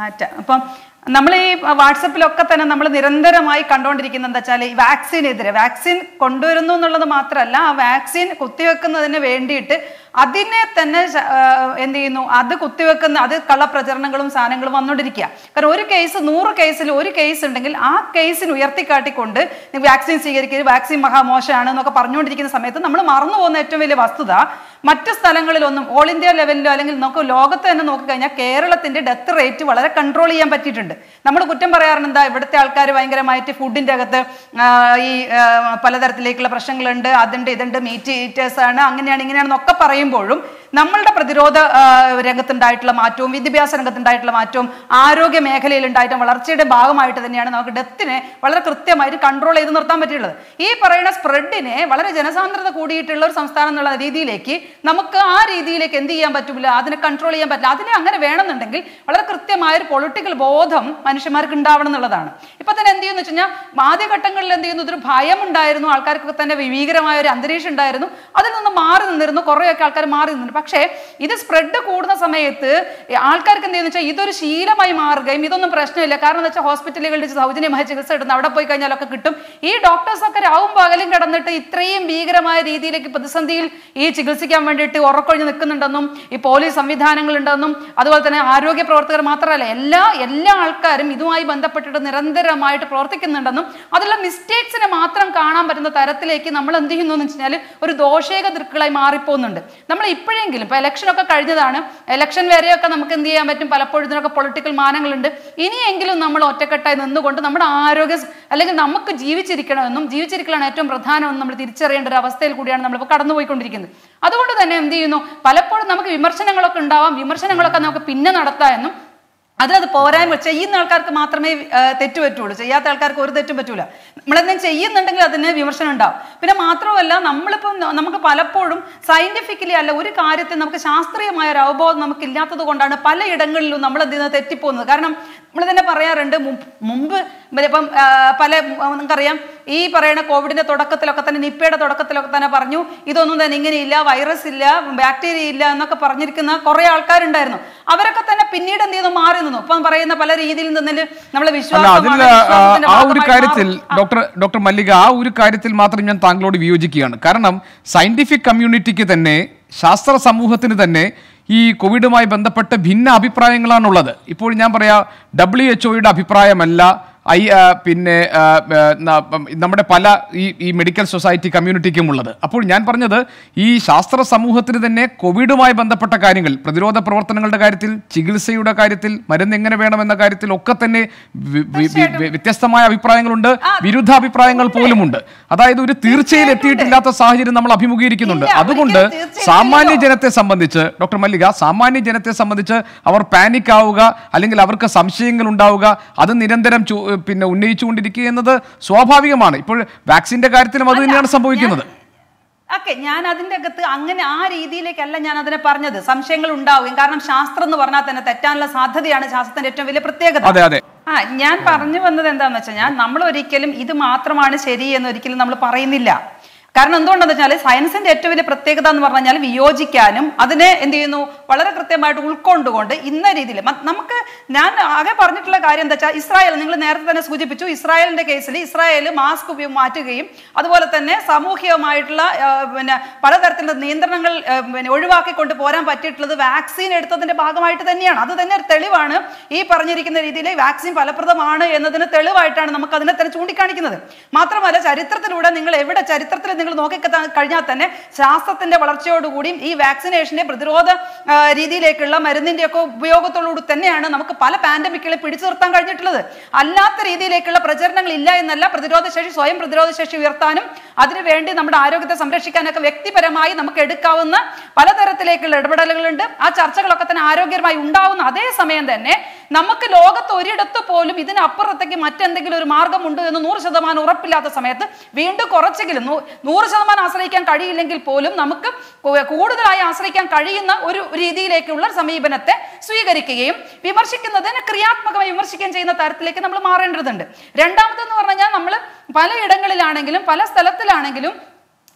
മാറ്റാം അപ്പം നമ്മൾ ഈ വാട്സപ്പിലൊക്കെ തന്നെ നമ്മൾ നിരന്തരമായി കണ്ടുകൊണ്ടിരിക്കുന്ന എന്താ വെച്ചാൽ ഈ വാക്സിനെതിരെ വാക്സിൻ കൊണ്ടുവരുന്നു എന്നുള്ളത് മാത്രമല്ല ആ വാക്സിൻ കുത്തിവെക്കുന്നതിന് വേണ്ടിയിട്ട് അതിനെ തന്നെ ശ- ആ, എന്ത് ചെയ്യുന്നു അത് കുത്തിവെക്കുന്ന അത് കള്ളപ്രചരണങ്ങളും സാധനങ്ങളും വന്നുകൊണ്ടിരിക്കുക കാരണം ഒരു കേസ് നൂറ് കേസിൽ ഒരു കേസ് ഉണ്ടെങ്കിൽ ആ കേസിന് ഉയർത്തിക്കാട്ടിക്കൊണ്ട് നിങ്ങൾ വാക്സിൻ സ്വീകരിക്കരുത് വാക്സിൻ മഹാമോശമാണ് എന്നൊക്കെ പറഞ്ഞുകൊണ്ടിരിക്കുന്ന സമയത്ത് നമ്മൾ മറന്നു പോകുന്ന ഏറ്റവും വലിയ വസ്തുത മറ്റ് സ്ഥലങ്ങളിലൊന്നും ഓൾ ഇന്ത്യ ലെവലിലോ അല്ലെങ്കിൽ നമുക്ക് ലോകത്ത് തന്നെ നോക്കിക്കഴിഞ്ഞാൽ കേരളത്തിന്റെ ഡെത്ത് റേറ്റ് വളരെ കൺട്രോൾ ചെയ്യാൻ പറ്റിയിട്ടുണ്ട് നമ്മൾ കുറ്റം പറയാറുണ്ട് എന്താ ഇവിടുത്തെ ആൾക്കാർ ഭയങ്കരമായിട്ട് ഫുഡിന്റെ അകത്ത് ആ, ഈ ആ, പലതരത്തിലേക്കുള്ള പ്രശ്നങ്ങളുണ്ട് അതുണ്ട് ഇതുണ്ട് മീറ്റ് ഈറ്റേഴ്സ് ആണ് അങ്ങനെയാണ് ഇങ്ങനെയാണെന്നൊക്കെ പറയുമ്പോഴും നമ്മളുടെ പ്രതിരോധ ആ, രംഗത്തുണ്ടായിട്ടുള്ള മാറ്റവും വിദ്യാഭ്യാസ രംഗത്തുണ്ടായിട്ടുള്ള മാറ്റവും ആരോഗ്യ മേഖലയിൽ ഉണ്ടായിട്ടുള്ള വളർച്ചയുടെ ഭാഗമായിട്ട് തന്നെയാണ് നമുക്ക് ഡെത്തിനെ വളരെ കൃത്യമായിട്ട് കൺട്രോൾ ചെയ്ത് നിർത്താൻ പറ്റിയുള്ളത് ഈ പറയുന്ന സ്പ്രെഡിനെ വളരെ ജനസാന്ദ്രത കൂടിയിട്ടുള്ള ഒരു സംസ്ഥാനം എന്നുള്ള രീതിയിലേക്ക് നമുക്ക് ആ രീതിയിലേക്ക് എന്ത് ചെയ്യാൻ പറ്റില്ല അതിനെ കൺട്രോൾ ചെയ്യാൻ പറ്റില്ല അതിനെ അങ്ങനെ വേണമെന്നുണ്ടെങ്കിൽ വളരെ കൃത്യമായ ഒരു പൊളിറ്റിക്കൽ ബോധം മനുഷ്യന്മാർക്ക് ഉണ്ടാവണം എന്നുള്ളതാണ് ഇപ്പൊ തന്നെ എന്ത് ചെയ്യുന്നു വെച്ച് കഴിഞ്ഞാൽ ആദ്യഘട്ടങ്ങളിൽ എന്ത് ചെയ്യുന്നു ഇതൊരു ഭയം ഉണ്ടായിരുന്നു ആൾക്കാർക്കൊക്കെ തന്നെ ഭീകരമായ ഒരു അന്തരീക്ഷം ഉണ്ടായിരുന്നു അതിൽ നിന്ന് മാറി നിന്നിരുന്നു കുറേയൊക്കെ ആൾക്കാർ മാറി നിന്നിരുന്നു പക്ഷേ ഇത് സ്പ്രെഡ് കൂടുന്ന സമയത്ത് ഈ ആൾക്കാർക്ക് എന്ത് ചെയ്യുന്നു വെച്ചാൽ ഇതൊരു ശീലമായി മാറുകയും ഇതൊന്നും പ്രശ്നമില്ല കാരണം എന്താ വെച്ചാൽ ഹോസ്പിറ്റലുകളിൽ സൗജന്യമായ ചികിത്സ കിട്ടുന്ന അവിടെ പോയി കഴിഞ്ഞാലൊക്കെ കിട്ടും ഈ ഡോക്ടേഴ്സ് ഒക്കെ രാവും പകലും കിടന്നിട്ട് ഇത്രയും ഭീകരമായ രീതിയിലേക്ക് പ്രതിസന്ധിയിൽ ഈ ചികിത്സിക്കാൻ വേണ്ടിയിട്ട് ഉറക്കൊഴിഞ്ഞ് നിൽക്കുന്നുണ്ടെന്നും ഈ പോലീസ് സംവിധാനങ്ങളുണ്ടെന്നും അതുപോലെ തന്നെ ആരോഗ്യ പ്രവർത്തകർ മാത്രമല്ല എല്ലാ എല്ലാ ആൾക്കാരും ഇതുമായി ബന്ധപ്പെട്ടിട്ട് നിരന്തരമായിട്ട് പ്രവർത്തിക്കുന്നുണ്ടെന്നും അതിലുള്ള മിസ്റ്റേക്സിനെ മാത്രം കാണാൻ പറ്റുന്ന തരത്തിലേക്ക് നമ്മൾ എന്ത് ചെയ്യുന്നു എന്ന് വെച്ചാൽ ഒരു ദോഷേക ദൃക്കുകളായി മാറിപ്പോകുന്നുണ്ട് നമ്മൾ ഇപ്പോഴെങ്കിലും ഇപ്പൊ ഇലക്ഷൻ ഒക്കെ കഴിഞ്ഞതാണ് ഇലക്ഷൻ വരെയൊക്കെ നമുക്ക് എന്ത് ചെയ്യാൻ പറ്റും പലപ്പോഴും ഇതിനൊക്കെ പൊളിറ്റിക്കൽ മാനങ്ങളുണ്ട് ഇനിയെങ്കിലും നമ്മൾ ഒറ്റക്കെട്ടായി നിന്നുകൊണ്ട് നമ്മുടെ ആരോഗ്യ സ്- അല്ലെങ്കിൽ നമുക്ക് ജീവിച്ചിരിക്കണമെന്നും ജീവിച്ചിരിക്കലാണ് ഏറ്റവും പ്രധാനമെന്നും നമ്മൾ തിരിച്ചറിയേണ്ട ഒരു അവസ്ഥയിൽ കൂടിയാണ് നമ്മളിപ്പോൾ കടന്നുപോയിക്കൊണ്ടിരിക്കുന്നത് അതുകൊണ്ട് തന്നെ എന്ത് ചെയ്യുന്നു പലപ്പോഴും നമുക്ക് വിമർശനങ്ങളൊക്കെ ഉണ്ടാവാം വിമർശനങ്ങളൊക്കെ നമുക്ക് പിന്നെ നടത്താം എന്നും അതിനത് പോരായ്മ ചെയ്യുന്ന ആൾക്കാർക്ക് മാത്രമേ ആ, തെറ്റ് പറ്റുള്ളൂ ചെയ്യാത്ത ആൾക്കാർക്ക് ഒരു തെറ്റും പറ്റൂല നമ്മളെന്തെങ്കിലും ചെയ്യുന്നുണ്ടെങ്കിൽ അതിന് വിമർശനം ഉണ്ടാവും പിന്നെ മാത്രമല്ല നമ്മളിപ്പം ന- നമുക്ക് പലപ്പോഴും സയന്റിഫിക്കലി അല്ല ഒരു കാര്യത്തിൽ നമുക്ക് ശാസ്ത്രീയമായ ഒരു അവബോധം നമുക്ക് ഇല്ലാത്തത് കൊണ്ടാണ് പലയിടങ്ങളിലും നമ്മൾ എന്ത് ചെയ്യുന്നത് തെറ്റിപ്പോകുന്നത് കാരണം നമ്മൾ തന്നെ പറയാറുണ്ട് മുമ്പ് മുമ്പ് ഇവര് ഇപ്പം ആ, പല ഉം, നിങ്ങൾക്കറിയാം ഈ പറയുന്ന കോവിഡിന്റെ തുടക്കത്തിലൊക്കെ തന്നെ നിപ്പയുടെ തുടക്കത്തിലൊക്കെ തന്നെ പറഞ്ഞു ഇതൊന്നും തന്നെ ഇങ്ങനെയില്ല വൈറസ് ഇല്ല ബാക്ടീരിയ ഇല്ല എന്നൊക്കെ പറഞ്ഞിരിക്കുന്ന കുറെ ആൾക്കാരുണ്ടായിരുന്നു അവരൊക്കെ തന്നെ പിന്നീട് എന്ത് ചെയ്യുന്നു മാറി നിന്നു ഇപ്പം പറയുന്ന പല രീതിയിൽ നിന്നിൽ നമ്മളെ അല്ല വിശ്വാസമാണ്, അതിൽ വിശ്വാസത്തിന്റെ ആ ഒരു ഭാഗമായി കാര്യത്തിൽ മാറും. ആ. ഡോക്ടർ ഡോക്ടർ മല്ലിക ആ ഒരു കാര്യത്തിൽ മാത്രം ഞാൻ താങ്കളോട് വിയോജിക്കുകയാണ് കാരണം സയന്റിഫിക് കമ്മ്യൂണിറ്റിക്ക് തന്നെ ശാസ്ത്ര സമൂഹത്തിന് തന്നെ ഈ കോവിഡുമായി ബന്ധപ്പെട്ട് ഭിന്ന അഭിപ്രായങ്ങളാണുള്ളത് ഇപ്പോൾ ഞാൻ പറയാ ഡബ്ല്യു എച്ച് ഒയുടെ അഭിപ്രായമല്ല ഐ ആ, പിന്നെ ആ, ആ, ന- ഉം, നമ്മുടെ പല ഈ ഈ മെഡിക്കൽ സൊസൈറ്റി കമ്മ്യൂണിറ്റിക്കും ഉള്ളത് അപ്പോൾ ഞാൻ പറഞ്ഞത് ഈ ശാസ്ത്ര സമൂഹത്തിന് തന്നെ കോവിഡുമായി ബന്ധപ്പെട്ട കാര്യങ്ങൾ പ്രതിരോധ പ്രവർത്തനങ്ങളുടെ കാര്യത്തിൽ ചികിത്സയുടെ കാര്യത്തിൽ മരുന്ന് എങ്ങനെ വേണമെന്ന കാര്യത്തിൽ ഒക്കെ തന്നെ വി- വി- വി- വി- വ്യത്യസ്തമായ അഭിപ്രായങ്ങളുണ്ട് വിരുദ്ധാഭിപ്രായങ്ങൾ പോലുമുണ്ട് അതായത് ഒരു തീർച്ചയിൽ എത്തിയിട്ടില്ലാത്ത സാഹചര്യം നമ്മൾ അഭിമുഖീകരിക്കുന്നുണ്ട് ഇല്ല, അതുകൊണ്ട് ഒരിക്കലും തീർച്ചയായിട്ടില്ലല്ലോ. സാമാന്യ ജനത്തെ സംബന്ധിച്ച് ഡോക്ടർ മല്ലിക സാമാന്യ ജനത്തെ സംബന്ധിച്ച് അവർ പാനിക് ആവുക അല്ലെങ്കിൽ അവർക്ക് സംശയങ്ങൾ ഉണ്ടാവുക അത് നിരന്തരം ചോ- പിന്നെ ഉന്നയിച്ചുകൊണ്ടിരിക്കുക എന്നത് സ്വാഭാവികമാണ് ഇപ്പോൾ വാക്സിന്റെ കാര്യത്തിലും അത് തന്നെയാണ് സംഭവിക്കുന്നത് ഓക്കെ ഞാൻ അതിന്റെ അകത്ത് അങ്ങനെ ആ രീതിയിലേക്കല്ല ഞാൻ അതിനെ പറഞ്ഞത് സംശയങ്ങൾ ഉണ്ടാവുകയും കാരണം ശാസ്ത്രം എന്ന് പറഞ്ഞാൽ തന്നെ തെറ്റാനുള്ള സാധ്യതയാണ് ശാസ്ത്രത്തിന്റെ ഏറ്റവും വലിയ പ്രത്യേകത അതെ അതെ ആ ഞാൻ പറഞ്ഞു വന്നത് എന്താന്ന് വെച്ചാൽ ഞാൻ നമ്മൾ ഒരിക്കലും ഇത് മാത്രമാണ് ശരി എന്ന് ഒരിക്കലും നമ്മൾ പറയുന്നില്ല കാരണം എന്തുകൊണ്ടെന്ന് വെച്ചാൽ സയൻസിന്റെ ഏറ്റവും വലിയ പ്രത്യേകത എന്ന് പറഞ്ഞു കഴിഞ്ഞാൽ വിയോജിക്കാനും അതിനെ എന്ത് ചെയ്യുന്നു വളരെ കൃത്യമായിട്ട് ഉൾക്കൊണ്ടുകൊണ്ട് ഇന്ന രീതിയിൽ മ- നമുക്ക് ഞാൻ ആകെ പറഞ്ഞിട്ടുള്ള കാര്യം എന്താ വെച്ചാൽ ഇസ്രായേൽ നിങ്ങൾ നേരത്തെ തന്നെ സൂചിപ്പിച്ചു ഇസ്രായേലിന്റെ കേസിൽ ഇസ്രായേൽ മാസ്ക് ഉപയോഗം മാറ്റുകയും അതുപോലെ തന്നെ സാമൂഹികമായിട്ടുള്ള ആ, പിന്നെ പലതരത്തിലുള്ള നിയന്ത്രണങ്ങൾ ആ, പിന്നെ ഒഴിവാക്കിക്കൊണ്ട് പോരാൻ പറ്റിയിട്ടുള്ളത് വാക്സിൻ എടുത്തതിന്റെ ഭാഗമായിട്ട് തന്നെയാണ് അത് തന്നെ ഒരു തെളിവാണ് ഈ പറഞ്ഞിരിക്കുന്ന രീതിയിൽ വാക്സിൻ ഫലപ്രദമാണ് എന്നതിന് തെളിവായിട്ടാണ് നമുക്ക് അതിനെ തന്നെ ചൂണ്ടിക്കാണിക്കുന്നത് മാത്രമല്ല ചരിത്രത്തിലൂടെ നിങ്ങൾ എവിടെ ചരിത്രത്തിൽ നിങ്ങൾ നോക്കി കഴിഞ്ഞാൽ തന്നെ ശാസ്ത്രത്തിന്റെ വളർച്ചയോടുകൂടിയും ഈ വാക്സിനേഷന്റെ പ്രതിരോധ ആ, രീതിയിലേക്കുള്ള മരുന്നിന്റെ ഒക്കെ ഉപയോഗത്തോടുകൂടി തന്നെയാണ് നമുക്ക് പല പാൻഡമിക്കുകളെ പിടിച്ചു നിർത്താൻ കഴിഞ്ഞിട്ടുള്ളത് അല്ലാത്ത രീതിയിലേക്കുള്ള പ്രചരണങ്ങൾ ഇല്ല എന്നല്ല പ്രതിരോധ ശേഷി സ്വയം പ്രതിരോധ ശേഷി ഉയർത്താനും അതിനുവേണ്ടി നമ്മുടെ ആരോഗ്യത്തെ സംരക്ഷിക്കാനൊക്കെ വ്യക്തിപരമായി നമുക്ക് എടുക്കാവുന്ന പലതരത്തിലേക്കുള്ള ഇടപെടലുകളുണ്ട് ആ ചർച്ചകളൊക്കെ തന്നെ ആരോഗ്യപരമായി ഉണ്ടാവുന്ന അതേ സമയം തന്നെ നമുക്ക് ലോകത്ത് ഒരിടത്ത് പോലും ഇതിനപ്പുറത്തേക്ക് മറ്റെന്തെങ്കിലും ഒരു മാർഗമുണ്ട് എന്ന് നൂറ് ശതമാനം ഉറപ്പില്ലാത്ത സമയത്ത് വീണ്ടും കുറച്ചെങ്കിലും നൂ- നൂറ് ശതമാനം ആശ്രയിക്കാൻ കഴിയില്ലെങ്കിൽ പോലും നമുക്ക് കു- കൂടുതലായി ആശ്രയിക്കാൻ കഴിയുന്ന ഒരു രീതിയിലേക്കുള്ള സമീപനത്തെ സ്വീകരിക്കുകയും വിമർശിക്കുന്നതിന് ക്രിയാത്മകമായി വിമർശിക്കുകയും ചെയ്യുന്ന തരത്തിലേക്ക് നമ്മൾ മാറേണ്ടതുണ്ട് രണ്ടാമതെന്ന് പറഞ്ഞു കഴിഞ്ഞാൽ നമ്മൾ പലയിടങ്ങളിലാണെങ്കിലും പല സ്ഥലത്തിലാണെങ്കിലും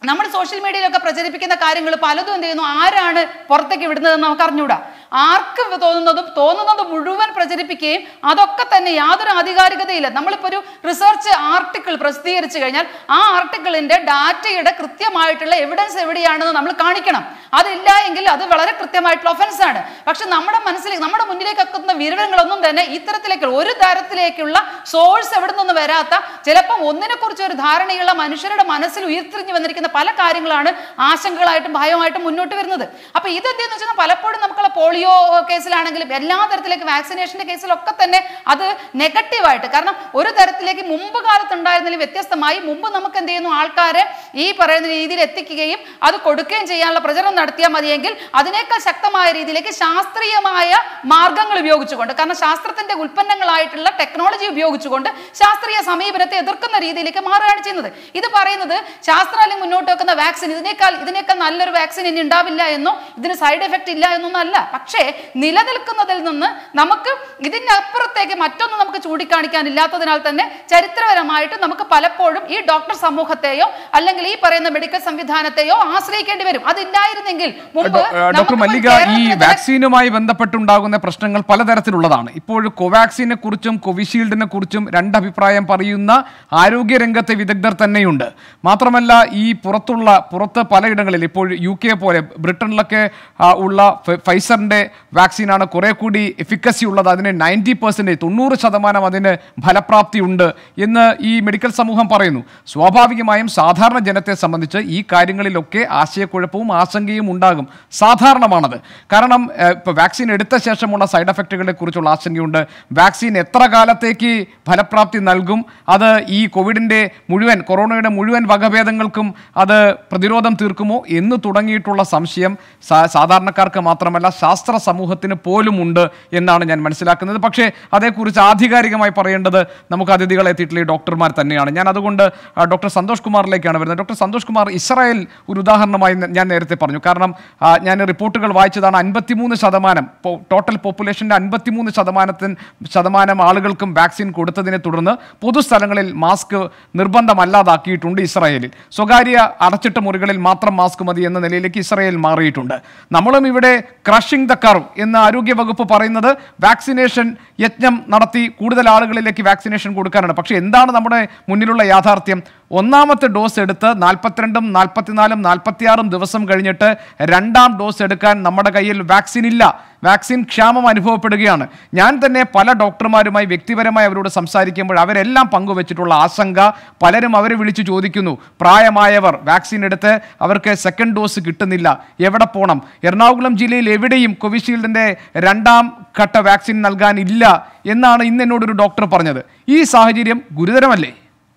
നമ്മൾ സോഷ്യൽ മീഡിയയിലൊക്കെ പ്രചരിപ്പിക്കുന്ന കാര്യങ്ങൾ പലതും എന്ത് ചെയ്യുന്നു ആരാണ് പുറത്തേക്ക് വിടുന്നതെന്ന് നമുക്ക് അറിഞ്ഞൂടാ ആർക്ക് തോന്നുന്നതും തോന്നുന്നതും മുഴുവൻ പ്രചരിപ്പിക്കുകയും അതൊക്കെ തന്നെ യാതൊരു ആധികാരികതയില്ല നമ്മളിപ്പോൾ ഒരു റിസർച്ച് ആർട്ടിക്കിൾ പ്രസിദ്ധീകരിച്ചു കഴിഞ്ഞാൽ ആ ആർട്ടിക്കിളിന്റെ ഡാറ്റയുടെ കൃത്യമായിട്ടുള്ള എവിഡൻസ് എവിടെയാണെന്ന് നമ്മൾ കാണിക്കണം അതില്ല എങ്കിൽ അത് വളരെ കൃത്യമായിട്ടുള്ള ഒഫൻസ് ആണ് പക്ഷെ നമ്മുടെ മനസ്സിലേക്ക് നമ്മുടെ മുന്നിലേക്ക് എത്തുന്ന വിവരങ്ങളൊന്നും തന്നെ ഇത്തരത്തിലേക്ക് ഒരു തരത്തിലേക്കുള്ള സോഴ്സ് എവിടെ നിന്ന് വരാത്ത ചിലപ്പം ഒന്നിനെ കുറിച്ച് ഒരു ധാരണയുള്ള മനുഷ്യരുടെ മനസ്സിൽ ഉയർത്തിരിഞ്ഞു വന്നിരിക്കുന്ന പല കാര്യങ്ങളാണ് ആശങ്കകളായിട്ടും ഭയമായിട്ടും മുന്നോട്ട് വരുന്നത് അപ്പൊ ഇതെന്തെന്ന് വെച്ചാൽ പലപ്പോഴും നമുക്കുള്ള പോളിയോ കേസിലാണെങ്കിലും എല്ലാ തരത്തിലേക്ക് വാക്സിനേഷന്റെ കേസിലൊക്കെ തന്നെ അത് നെഗറ്റീവായിട്ട് കാരണം ഒരു തരത്തിലേക്ക് മുമ്പ് കാലത്ത് ഉണ്ടായിരുന്നതിൽ വ്യത്യസ്തമായി മുമ്പ് നമുക്ക് എന്ത് ചെയ്യുന്നു ആൾക്കാരെ ഈ പറയുന്ന രീതിയിൽ എത്തിക്കുകയും അത് കൊടുക്കുകയും ചെയ്യാനുള്ള പ്രചരണം നടത്തിയാൽ മതിയെങ്കിൽ അതിനേക്കാൾ ശക്തമായ രീതിയിലേക്ക് ശാസ്ത്രീയമായ മാർഗങ്ങൾ ഉപയോഗിച്ചുകൊണ്ട് കാരണം ശാസ്ത്രത്തിന്റെ ഉൽപ്പന്നങ്ങളായിട്ടുള്ള ടെക്നോളജി ഉപയോഗിച്ചുകൊണ്ട് ശാസ്ത്രീയ സമീപനത്തെ എതിർക്കുന്ന രീതിയിലേക്ക് മാറുകയാണ് ചെയ്യുന്നത് ഇത് പറയുന്നത് ശാസ്ത്രം അല്ലെങ്കിൽ മുന്നോട്ട് വെക്കുന്ന വാക്സിൻ ഇതിനേക്കാൾ ഇതിനേക്കാൾ നല്ലൊരു വാക്സിൻ ഇനി ഉണ്ടാവില്ല എന്നോ ഇതിന് സൈഡ് എഫക്റ്റ് ഇല്ല എന്നൊന്നും അല്ല പക്ഷേ നിലനിൽക്കുന്നതിൽ നിന്ന് നമുക്ക് ഇതിനപ്പുറത്തേക്ക് മറ്റൊന്നും നമുക്ക് ചൂണ്ടിക്കാണിക്കാനില്ലാത്തതിനാൽ തന്നെ ചരിത്രപരമായിട്ട് നമുക്ക് പലപ്പോഴും ഈ ഡോക്ടർ സമൂഹത്തെയോ അല്ലെങ്കിൽ ഈ പറയുന്ന മെഡിക്കൽ സംവിധാനത്തെയോ ആശ്രയിക്കേണ്ടി വരും അതില്ലായിരുന്നെങ്കിൽ മുമ്പ് ഡോ- ഏഹ് ഡോക്ടർ നമുക്ക് മല്ലിക ഈ കേരളത്തിലെ ജന- വാക്സിനുമായി ബന്ധപ്പെട്ടുണ്ടാകുന്ന പ്രശ്നങ്ങൾ പലതരത്തിലുള്ളതാണ് ഇപ്പോൾ കോവാക്സിനെ കുറിച്ചും കോവിഷീൽഡിനെ കുറിച്ചും രണ്ടഭിപ്രായം പറയുന്ന ആരോഗ്യരംഗത്തെ വിദഗ്ധർ തന്നെയുണ്ട് മാത്രമല്ല ഈ പുറത്തുള്ള പുറത്ത് പലയിടങ്ങളിൽ ഇപ്പോൾ യു കെ പോലെ ബ്രിട്ടനിലൊക്കെ ആ, ഉള്ള ഫ- ഫൈസറിന്റെ വാക്സിനാണ് കുറെ കൂടി എഫിക്കസി ഉള്ളത് അതിന് നയൻറ്റി പെർസെൻറ്റേജ് തൊണ്ണൂറ് ശതമാനം അതിന് ഫലപ്രാപ്തി ഉണ്ട് എന്ന് ഈ മെഡിക്കൽ സമൂഹം പറയുന്നു സ്വാഭാവികമായും സാധാരണ ജനത്തെ സംബന്ധിച്ച് ഈ കാര്യങ്ങളിലൊക്കെ ആശയക്കുഴപ്പവും ആശങ്കയും ഉണ്ടാകും സാധാരണമാണത് കാരണം ഏഹ്, ഇപ്പോൾ വാക്സിൻ എടുത്ത ശേഷമുള്ള സൈഡ് എഫക്റ്റുകളെ കുറിച്ചുള്ള ആശങ്കയുണ്ട് വാക്സിൻ എത്ര കാലത്തേക്ക് ഫലപ്രാപ്തി നൽകും അത് ഈ കോവിഡിൻ്റെ മുഴുവൻ കൊറോണയുടെ മുഴുവൻ വകഭേദങ്ങൾക്കും അത് പ്രതിരോധം തീർക്കുമോ എന്ന് തുടങ്ങിയിട്ടുള്ള സംശയം സാ- സാധാരണക്കാർക്ക് മാത്രമല്ല ശാസ്ത്ര സമൂഹത്തിന് പോലും ഉണ്ട് എന്നാണ് ഞാൻ മനസ്സിലാക്കുന്നത് പക്ഷേ അതേക്കുറിച്ച് ആധികാരികമായി പറയേണ്ടത് നമുക്ക് അതിഥികളെ എത്തിയിട്ടുള്ള ഈ ഡോക്ടർമാർ തന്നെയാണ് ഞാൻ അതുകൊണ്ട് ആ, ഡോക്ടർ സന്തോഷ് കുമാറിലേക്കാണ് വരുന്നത് ഡോക്ടർ സന്തോഷ് കുമാർ ഇസ്രായേൽ ഒരു ഉദാഹരണമായി ന- ഞാൻ നേരത്തെ പറഞ്ഞു കാരണം ആ, ഞാൻ റിപ്പോർട്ടുകൾ വായിച്ചതാണ് അൻപത്തിമൂന്ന് ശതമാനം പോ- ടോട്ടൽ പോപ്പുലേഷൻ്റെ അൻപത്തിമൂന്ന് ശതമാനത്തിന് ശതമാനം ആളുകൾക്കും വാക്സിൻ കൊടുത്തതിനെ തുടർന്ന് പൊതുസ്ഥലങ്ങളിൽ മാസ്ക് നിർബന്ധമല്ലാതാക്കിയിട്ടുണ്ട് ഇസ്രായേലിൽ സ്വകാര്യ അടച്ചിട്ട മുറികളിൽ മാത്രം മാസ്ക് മതി എന്ന നിലയിലേക്ക് ഇസ്രായേൽ മാറിയിട്ടുണ്ട് നമ്മളും ഇവിടെ ക്രഷിംഗ് ദ കർവ് എന്ന് ആരോഗ്യ വകുപ്പ് പറയുന്നത് വാക്സിനേഷൻ യജ്ഞം നടത്തി കൂടുതൽ ആളുകളിലേക്ക് വാക്സിനേഷൻ കൊടുക്കാനാണ് പക്ഷേ എന്താണ് നമ്മുടെ മുന്നിലുള്ള യാഥാർത്ഥ്യം ഒന്നാമത്തെ ഡോസ് എടുത്ത് നാൽപ്പത്തിരണ്ടും നാൽപ്പത്തിനാലും നാൽപ്പത്തിയാറും ദിവസം കഴിഞ്ഞിട്ട് രണ്ടാം ഡോസ് എടുക്കാൻ നമ്മുടെ കയ്യിൽ വാക്സിൻ ഇല്ല വാക്സിൻ ക്ഷാമം അനുഭവപ്പെടുകയാണ് ഞാൻ തന്നെ പല ഡോക്ടർമാരുമായി വ്യക്തിപരമായി അവരോട് സംസാരിക്കുമ്പോൾ അവരെല്ലാം പങ്കുവച്ചിട്ടുള്ള ആശങ്ക പലരും അവരെ വിളിച്ചു ചോദിക്കുന്നു പ്രായമായവർ വാക്സിൻ എടുത്ത് അവർക്ക് സെക്കൻഡ് ഡോസ് കിട്ടുന്നില്ല എവിടെ പോകണം എറണാകുളം ജില്ലയിൽ എവിടെയും കോവിഷീൽഡിൻ്റെ രണ്ടാം ഘട്ട വാക്സിൻ നൽകാനില്ല എന്നാണ് ഇന്ന് എന്നോടൊരു ഡോക്ടർ പറഞ്ഞത് ഈ സാഹചര്യം ഗുരുതരമല്ലേ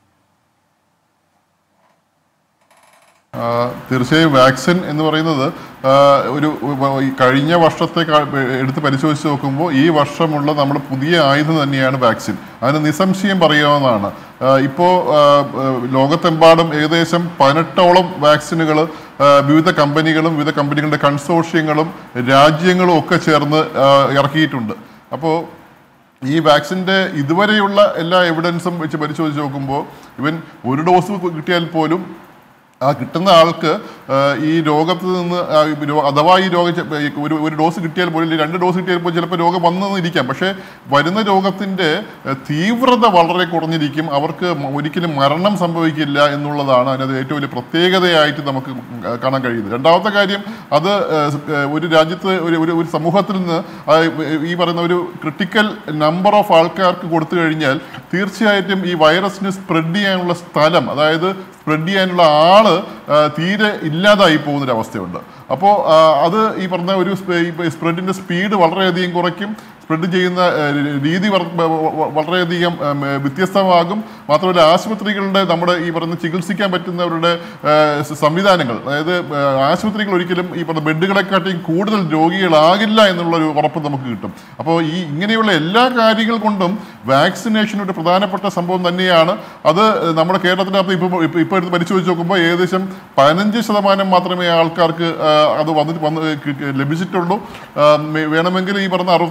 ആ, തീർച്ചയായും വാക്സിൻ എന്ന് പറയുന്നത് ആ, ഒരു ഉ- ഈ കഴിഞ്ഞ വർഷത്തെ കാ- എടുത്ത് പരിശോധിച്ച് നോക്കുമ്പോൾ ഈ വർഷമുള്ള നമ്മുടെ പുതിയ ആയുധം തന്നെയാണ് വാക്സിൻ അതിന് നിസ്സംശയം പറയാവുന്നതാണ് ഇപ്പോൾ ലോകത്തെമ്പാടും ഏകദേശം പതിനെട്ടോളം വാക്സിനുകൾ വിവിധ കമ്പനികളും വിവിധ കമ്പനികളുടെ കൺസോർഷ്യങ്ങളും രാജ്യങ്ങളും ഒക്കെ ചേർന്ന് ആ, ഇറക്കിയിട്ടുണ്ട് അപ്പോൾ ഈ വാക്സിൻ്റെ ഇതുവരെയുള്ള എല്ലാ എവിഡൻസും വെച്ച് പരിശോധിച്ച് നോക്കുമ്പോൾ ഇവൻ ഒരു ഡോസ് കിട്ടിയാൽ പോലും ആ കിട്ടുന്ന ആൾക്ക് ആ, ഈ രോഗത്തിൽ നിന്ന് ആ, ഈ രോ- അഥവാ ഈ രോഗം ചെ- ഈ ഒരു ഒരു ഡോസ് കിട്ടിയാൽ പോലും ഇല്ലെങ്കിൽ രണ്ട് ഡോസ് കിട്ടിയാൽ പോലും ചിലപ്പോൾ രോഗം വന്നെന്നിരിക്കാം പക്ഷേ വരുന്ന രോഗത്തിൻ്റെ ആ, തീവ്രത വളരെ കുറഞ്ഞിരിക്കും അവർക്ക് മ- ഒരിക്കലും മരണം സംഭവിക്കില്ല എന്നുള്ളതാണ് അതിനകത്ത് ഏറ്റവും വലിയ പ്രത്യേകതയായിട്ട് നമുക്ക് ആ, കാണാൻ കഴിയുന്നത് രണ്ടാമത്തെ കാര്യം അത് ആ, സ്- ആ, ഒരു രാജ്യത്ത് ഒരു ഒരു ഒരു സമൂഹത്തിൽ നിന്ന് ആ, ഈ പറയുന്ന ഒരു ക്രിട്ടിക്കൽ നമ്പർ ഓഫ് ആൾക്കാർക്ക് കൊടുത്തു കഴിഞ്ഞാൽ തീർച്ചയായിട്ടും ഈ വൈറസിന് സ്പ്രെഡ് ചെയ്യാനുള്ള സ്ഥലം അതായത് സ്പ്രെഡ് ചെയ്യാനുള്ള ആള് ആ, തീരെ ഇല്ലാതായി പോകുന്നൊരവസ്ഥയുണ്ട് അപ്പോൾ അത് ഈ പറഞ്ഞ ഒരു സ്പ്രെഡിന്റെ സ്പീഡ് വളരെയധികം കുറയ്ക്കും സ്പ്രെഡ് ചെയ്യുന്ന ആ, രീതി വർ- വ- വ- വളരെയധികം ഉം, വ്യത്യസ്തമാകും മാത്രമല്ല ആശുപത്രികളുടെ നമ്മുടെ ഈ പറഞ്ഞ ചികിത്സിക്കാൻ പറ്റുന്നവരുടെ ആ, സ- സംവിധാനങ്ങൾ അതായത് ആ, ആശുപത്രികൾ ഒരിക്കലും ഈ പറഞ്ഞ ബെഡുകളെക്കാട്ടിയും കൂടുതൽ രോഗികളാകില്ല എന്നുള്ളൊരു ഉറപ്പ് നമുക്ക് കിട്ടും അപ്പോൾ ഈ ഇങ്ങനെയുള്ള എല്ലാ കാര്യങ്ങൾ കൊണ്ടും വാക്സിനേഷൻ ഒരു പ്രധാനപ്പെട്ട സംഭവം തന്നെയാണ് അത് നമ്മുടെ കേരളത്തിനകത്ത് ഇപ്പോൾ ഇപ്പോൾ എടുത്ത് പരിശോധിച്ച് നോക്കുമ്പോൾ ഏകദേശം പതിനഞ്ച് ശതമാനം മാത്രമേ ആൾക്കാർക്ക് ആ, അത് വന്നിട്ട് വന്ന് കി- കി- ലഭിച്ചിട്ടുള്ളൂ ആ, മേ- വേണമെങ്കിൽ ഈ പറഞ്ഞ അറുപത്തഞ്ച് ശത-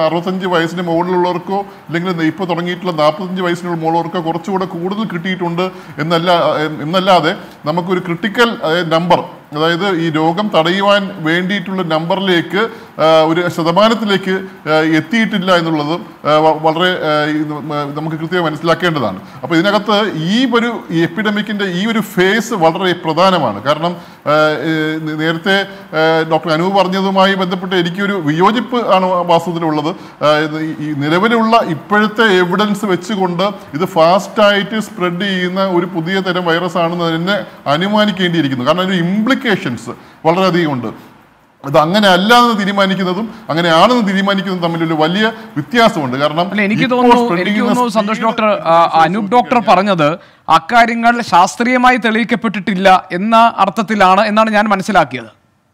അറുപത്തഞ്ച് വയസ്സിന് മുകളിലുള്ളവർക്കോ അല്ലെങ്കിൽ ഇപ്പോൾ തുടങ്ങിയിട്ടുള്ള നാൽപ്പത്തഞ്ച് വയസ്സിനുള്ള മുകളിലുള്ളവർക്കോ കുറച്ചുകൂടെ കൂടുതൽ കിട്ടിയിട്ടുണ്ട് എന്നല്ല എന്നല്ലാതെ നമുക്കൊരു ക്രിട്ടിക്കൽ നമ്പർ അതായത് ഈ രോഗം തടയുവാൻ വേണ്ടിയിട്ടുള്ള നമ്പറിലേക്ക് ആ, ഒരു ശതമാനത്തിലേക്ക് ആ, എത്തിയിട്ടില്ല എന്നുള്ളത് ആ, വ- വളരെ ആ, ഇത് മ- നമുക്ക് കൃത്യമായി മനസ്സിലാക്കേണ്ടതാണ് അപ്പോൾ ഇതിനകത്ത് ഈ ഒരു ഈ എപ്പിഡമിക്കിൻ്റെ ഈ ഒരു ഫേസ് വളരെ പ്രധാനമാണ് കാരണം ആ, ഏ, നേരത്തെ ആ, ഡോക്ടർ അനൂപ് പറഞ്ഞതുമായി ബന്ധപ്പെട്ട് എനിക്കൊരു വിയോജിപ്പ് ആണ് വാസ്തവത്തിലുള്ളത് ആ, ഇത് ഈ നിലവിലുള്ള ഇപ്പോഴത്തെ എവിഡൻസ് വെച്ചുകൊണ്ട് ഇത് ഫാസ്റ്റായിട്ട് സ്പ്രെഡ് ചെയ്യുന്ന ഒരു പുതിയ തരം വൈറസ് ആണെന്ന് തന്നെ അനുമാനിക്കേണ്ടിയിരിക്കുന്നു കാരണം അതിന് ഇംപ്ലിക്കേഷൻസ് വളരെയധികം ഉണ്ട് അത് അങ്ങനെ അല്ല എന്ന് തീരുമാനിക്കുന്നതും അങ്ങനെയാണെന്ന് തീരുമാനിക്കുന്നതും തമ്മിലൊരു വലിയ വ്യത്യാസമുണ്ട് കാരണം അല്ല എനിക്ക് ഇപ്പോൾ തോന്നുന്നു spread എനിക്ക് ചെയ്യുന്ന തോന്നുന്നു സന്തോഷ് speed ഡോക്ടർ ആ, അനൂപ് ഡോക്ടർ പറഞ്ഞത് അക്കാര്യങ്ങൾ ശാസ്ത്രീയമായി തെളിയിക്കപ്പെട്ടിട്ടില്ല എന്ന അർത്ഥത്തിലാണ് എന്നാണ് ഞാൻ മനസ്സിലാക്കിയത്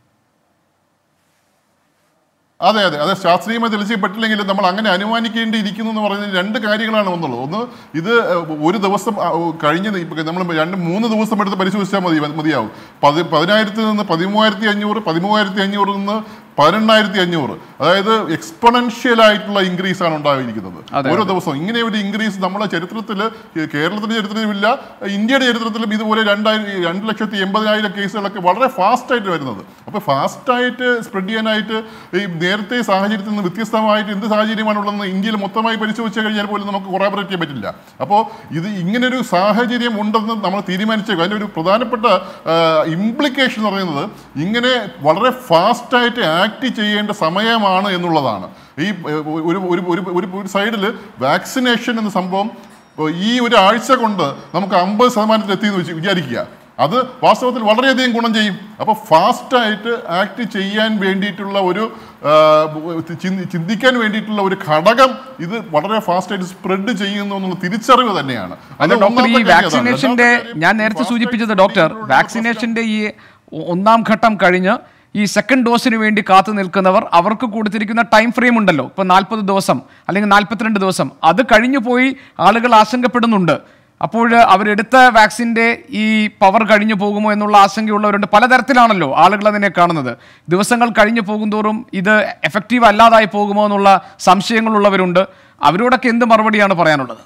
അതെ അതെ അതെ ശാസ്ത്രീയമായി തെളിയിക്കപ്പെട്ടില്ലെങ്കിലും നമ്മൾ അങ്ങനെ അനുമാനിക്കേണ്ടിയിരിക്കുന്നു എന്ന് പറയുന്നത് രണ്ട് കാര്യങ്ങളാണ് ഒന്നുള്ളത് ഒന്ന് ഇത് ഏഹ്, ഒരു ദിവസം ആ, ഓ, കഴിഞ്ഞ ഇപ്പൊ നമ്മൾ രണ്ട് മൂന്ന് ദിവസം എടുത്ത് പരിശോധിച്ചാൽ മതി മതിയാവും പതി പതിനായിരത്തിൽ നിന്ന് പതിമൂവായിരത്തി അഞ്ഞൂറ് പതിമൂവായിരത്തി അഞ്ഞൂറിൽ നിന്ന് പതിനെണ്ണായിരത്തി അഞ്ഞൂറ് അതായത് എക്സ്പൊണൻഷ്യൽ ആയിട്ടുള്ള ഇൻക്രീസ് ആണ് ഉണ്ടായിരിക്കുന്നത് അതെ, ഓരോ ദിവസവും ഇങ്ങനെ ഒരു ഇൻക്രീസ് നമ്മുടെ ചരിത്രത്തിൽ കേരളത്തിന്റെ ചരിത്രത്തിലുമില്ല ഇന്ത്യയുടെ ചരിത്രത്തിലും ഇതുപോലെ രണ്ടായിരം രണ്ട് ലക്ഷത്തി എൺപതിനായിരം കേസുകളൊക്കെ വളരെ ഫാസ്റ്റ് ആയിട്ട് വരുന്നത് അപ്പോൾ ഫാസ്റ്റ് ആയിട്ട് സ്പ്രെഡ് ചെയ്യാനായിട്ട് ഈ നേരത്തെ സാഹചര്യത്തിൽ നിന്ന് വ്യത്യസ്തമായിട്ട് എന്ത് സാഹചര്യമാണുള്ളതെന്ന് ഇന്ത്യയിൽ മൊത്തമായി പരിശോധിച്ച് കഴിഞ്ഞാൽ പോലും നമുക്ക് കൊറാബറേറ്റ് ചെയ്യാൻ പറ്റില്ല അപ്പോൾ ഇത് ഇങ്ങനൊരു സാഹചര്യം ഉണ്ടെന്ന് നമ്മൾ തീരുമാനിച്ചേക്കും അതിൻ്റെ ഒരു പ്രധാനപ്പെട്ട ഇംപ്ലിക്കേഷൻ എന്ന് പറയുന്നത് ഇങ്ങനെ വളരെ ഫാസ്റ്റായിട്ട് ആക്ട് ചെയ്യേണ്ട സമയമാണ് എന്നുള്ളതാണ് ഈ ഏഹ്, ഒരു ഒരു ഒരു ഒരു ഒരു സൈഡിൽ വാക്സിനേഷൻ എന്ന സംഭവം ഇപ്പൊ ഈ ഒരു ആഴ്ച കൊണ്ട് നമുക്ക് അമ്പത് ശതമാനത്തിൽ എത്തിയെന്ന് വെച്ച് വിചാരിക്കുക അത് വാസ്തവത്തിൽ വളരെയധികം ഗുണം ചെയ്യും അപ്പോൾ ഫാസ്റ്റായിട്ട് ആക്ട് ചെയ്യാൻ വേണ്ടിയിട്ടുള്ള ഒരു ആ, ചിന്തി- ചിന്തിക്കാൻ വേണ്ടിയിട്ടുള്ള ഒരു ഘടകം ഇത് വളരെ ഫാസ്റ്റായിട്ട് സ്പ്രെഡ് ചെയ്യുന്നു എന്നുള്ള തിരിച്ചറിവ് തന്നെയാണ് അല്ല അത് ഡോക്ടർ ഈ ഒന്നാമത്തെ കാര്യം അതാണ്. വാക്സിനേഷന്റെ രണ്ടാമത്തെ കാര്യം ഞാൻ നേരത്തെ fast സൂചിപ്പിച്ചത് ആയിട്ട് ഡോക്ടർ spread ചെയ്യുന്നതിനുള്ള വാക്സിനേഷന്റെ ഈ ഒ- ഒന്നാം ഘട്ടം കഴിഞ്ഞ് ഈ സെക്കൻഡ് ഡോസിന് വേണ്ടി കാത്തു നിൽക്കുന്നവർ അവർക്ക് കൊടുത്തിരിക്കുന്ന ടൈം ഫ്രെയിം ഉണ്ടല്ലോ ഇപ്പൊ നാൽപ്പത് ദിവസം അല്ലെങ്കിൽ നാൽപ്പത്തിരണ്ട് ദിവസം അത് കഴിഞ്ഞു പോയി ആളുകൾ ആശങ്കപ്പെടുന്നുണ്ട് അപ്പോൾ അവരെടുത്ത വാക്സിന്റെ ഈ പവർ കഴിഞ്ഞു പോകുമോ എന്നുള്ള ആശങ്കയുള്ളവരുണ്ട് പലതരത്തിലാണല്ലോ ആളുകൾ അതിനെ കാണുന്നത് ദിവസങ്ങൾ കഴിഞ്ഞു പോകുന്തോറും ഇത് എഫക്റ്റീവ് അല്ലാതായി പോകുമോ എന്നുള്ള സംശയങ്ങളുള്ളവരുണ്ട് അവരോടൊക്കെ എന്ത് മറുപടിയാണ് പറയാനുള്ളത്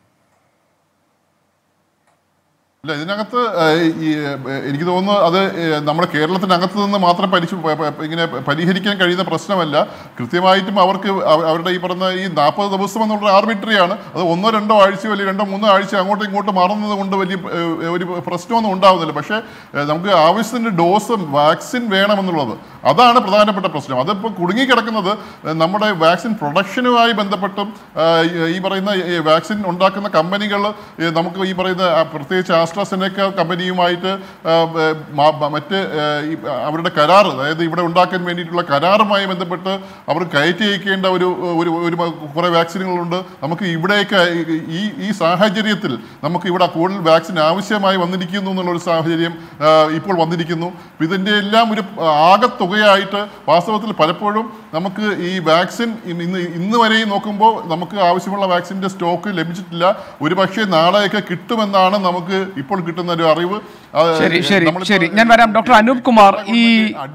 ഇല്ല ഇതിനകത്ത് ഏഹ്, ഈ ഏഹ്, എനിക്ക് തോന്നുന്നു അത് ഏഹ്, നമ്മുടെ കേരളത്തിനകത്ത് നിന്ന് മാത്രം പരിശു പ- പ- ഇങ്ങനെ പരിഹരിക്കാൻ കഴിയുന്ന പ്രശ്നമല്ല കൃത്യമായിട്ടും അവർക്ക് അവ- അവരുടെ ഈ പറഞ്ഞ ഈ നാൽപ്പത് ദിവസം എന്നുള്ള ആർബിട്രറി ആണ് അത് ഒന്നോ രണ്ടോ ആഴ്ചയോ അല്ലെങ്കിൽ രണ്ടോ മൂന്നോ ആഴ്ച അങ്ങോട്ടും ഇങ്ങോട്ടും മാറുന്നത് കൊണ്ട് വലിയ ഏഹ്, ഒരു പ്രശ്നമൊന്നും ഉണ്ടാവുന്നില്ല പക്ഷേ ഏഹ്, നമുക്ക് ആവശ്യത്തിന് ഡോസ് വാക്സിൻ വേണമെന്നുള്ളത് അതാണ് പ്രധാനപ്പെട്ട പ്രശ്നം അതിപ്പോൾ കുടുങ്ങിക്കിടക്കുന്നത് ഏഹ്, നമ്മുടെ വാക്സിൻ പ്രൊഡക്ഷനുമായി ബന്ധപ്പെട്ടും ആഹ്, ഈ- ഈ പറയുന്ന ഈ വാക്സിൻ ഉണ്ടാക്കുന്ന കമ്പനികൾ നമുക്ക് ഈ പറയുന്ന ആ, പ്രത്യേകിച്ച് ആസ്ട്രാസെനക്ക കമ്പനിയുമായിട്ട് ആഹ്, ഏഹ്, മ- മ- മറ്റ് ഏഹ്, ഈ അവരുടെ കരാർ അതായത് ഇവിടെ ഉണ്ടാക്കാൻ വേണ്ടിയിട്ടുള്ള കരാറുമായി ബന്ധപ്പെട്ട് അവർ കയറ്റി അയക്കേണ്ട ഒരു ഒരു ഒരു കുറേ വാക്സിനുകളുണ്ട് നമുക്ക് ഇവിടേക്ക് ഈ ഈ സാഹചര്യത്തിൽ നമുക്ക് ഇവിടെ കൂടുതൽ വാക്സിൻ ആവശ്യമായി വന്നിരിക്കുന്നു എന്നുള്ള ഒരു സാഹചര്യം ആഹ്, ഇപ്പോൾ വന്നിരിക്കുന്നു അപ്പൊ ഇതിൻ്റെ എല്ലാം ഒരു ആകത്തുകയായിട്ട് വാസ്തവത്തിൽ പലപ്പോഴും നമുക്ക് ഈ വാക്സിൻ ഇന്ന് ഇന്ന് വരെയും നോക്കുമ്പോൾ നമുക്ക് ആവശ്യമുള്ള വാക്സിൻ്റെ സ്റ്റോക്ക് ലഭിച്ചിട്ടില്ല ഒരു പക്ഷേ നാളെയൊക്കെ കിട്ടുമെന്നാണ് നമുക്ക് ഇപ്പോൾ കിട്ടുന്ന ഒരു അറിവ് അത് ശരി ശരി നമ്മളിപ്പോ ശരി ഞാൻ വരാം ഡോക്ടർ അനൂപ് കുമാർ ഈ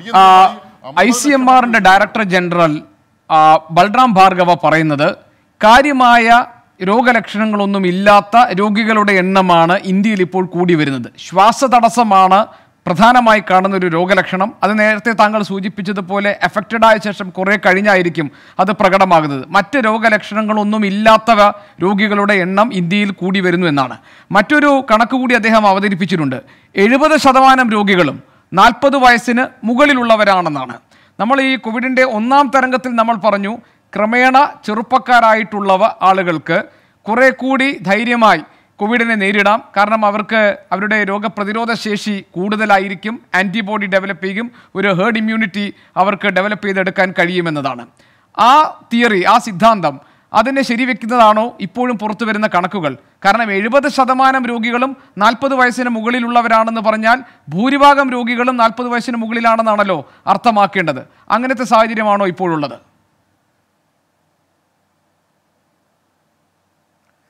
ഐ സി എം ആറിന്റെ ഡയറക്ടർ ജനറൽ ആ, ബൽറാം ഭാർഗവ പറയുന്നത് കാര്യമായ രോഗലക്ഷണങ്ങളൊന്നും ഇല്ലാത്ത രോഗികളുടെ എണ്ണമാണ് ഇന്ത്യയിൽ ഇപ്പോൾ കൂടി വരുന്നത് ശ്വാസതടസ്സമാണ് പ്രധാനമായി കാണുന്ന ഒരു രോഗലക്ഷണം അത് നേരത്തെ താങ്കൾ സൂചിപ്പിച്ചതുപോലെ എഫക്റ്റഡ് ആയ ശേഷം കുറെ കഴിഞ്ഞായിരിക്കും അത് പ്രകടമാകുന്നത് മറ്റ് രോഗലക്ഷണങ്ങളൊന്നും ഇല്ലാത്തവ രോഗികളുടെ എണ്ണം ഇന്ത്യയിൽ കൂടി വരുന്നു എന്നാണ് മറ്റൊരു കണക്ക് കൂടി അദ്ദേഹം അവതരിപ്പിച്ചിട്ടുണ്ട് എഴുപത് ശതമാനം രോഗികളും നാൽപ്പത് വയസ്സിന് മുകളിലുള്ളവരാണെന്നാണ് നമ്മൾ ഈ കോവിഡിൻ്റെ ഒന്നാം തരംഗത്തിൽ നമ്മൾ പറഞ്ഞു ക്രമേണ ചെറുപ്പക്കാരായിട്ടുള്ളവ ആളുകൾക്ക് കുറെ കൂടി ധൈര്യമായി കോവിഡിനെ നേരിടാം കാരണം അവർക്ക് അവരുടെ രോഗപ്രതിരോധ ശേഷി കൂടുതലായിരിക്കും ആൻറ്റിബോഡി ഡെവലപ്പ് ചെയ്യും ഒരു ഹേർഡ് ഇമ്മ്യൂണിറ്റി അവർക്ക് ഡെവലപ്പ് ചെയ്തെടുക്കാൻ കഴിയുമെന്നതാണ് ആ തിയറി ആ സിദ്ധാന്തം അതിനെ ശരിവെക്കുന്നതാണോ ഇപ്പോഴും പുറത്തു വരുന്ന കണക്കുകൾ കാരണം എഴുപത് ശതമാനം രോഗികളും നാൽപ്പത് വയസ്സിന് മുകളിലുള്ളവരാണെന്ന് പറഞ്ഞാൽ ഭൂരിഭാഗം രോഗികളും നാൽപ്പത് വയസ്സിന് മുകളിലാണെന്നാണല്ലോ അർത്ഥമാക്കേണ്ടത് അങ്ങനത്തെ സാഹചര്യമാണോ ഇപ്പോഴുള്ളത്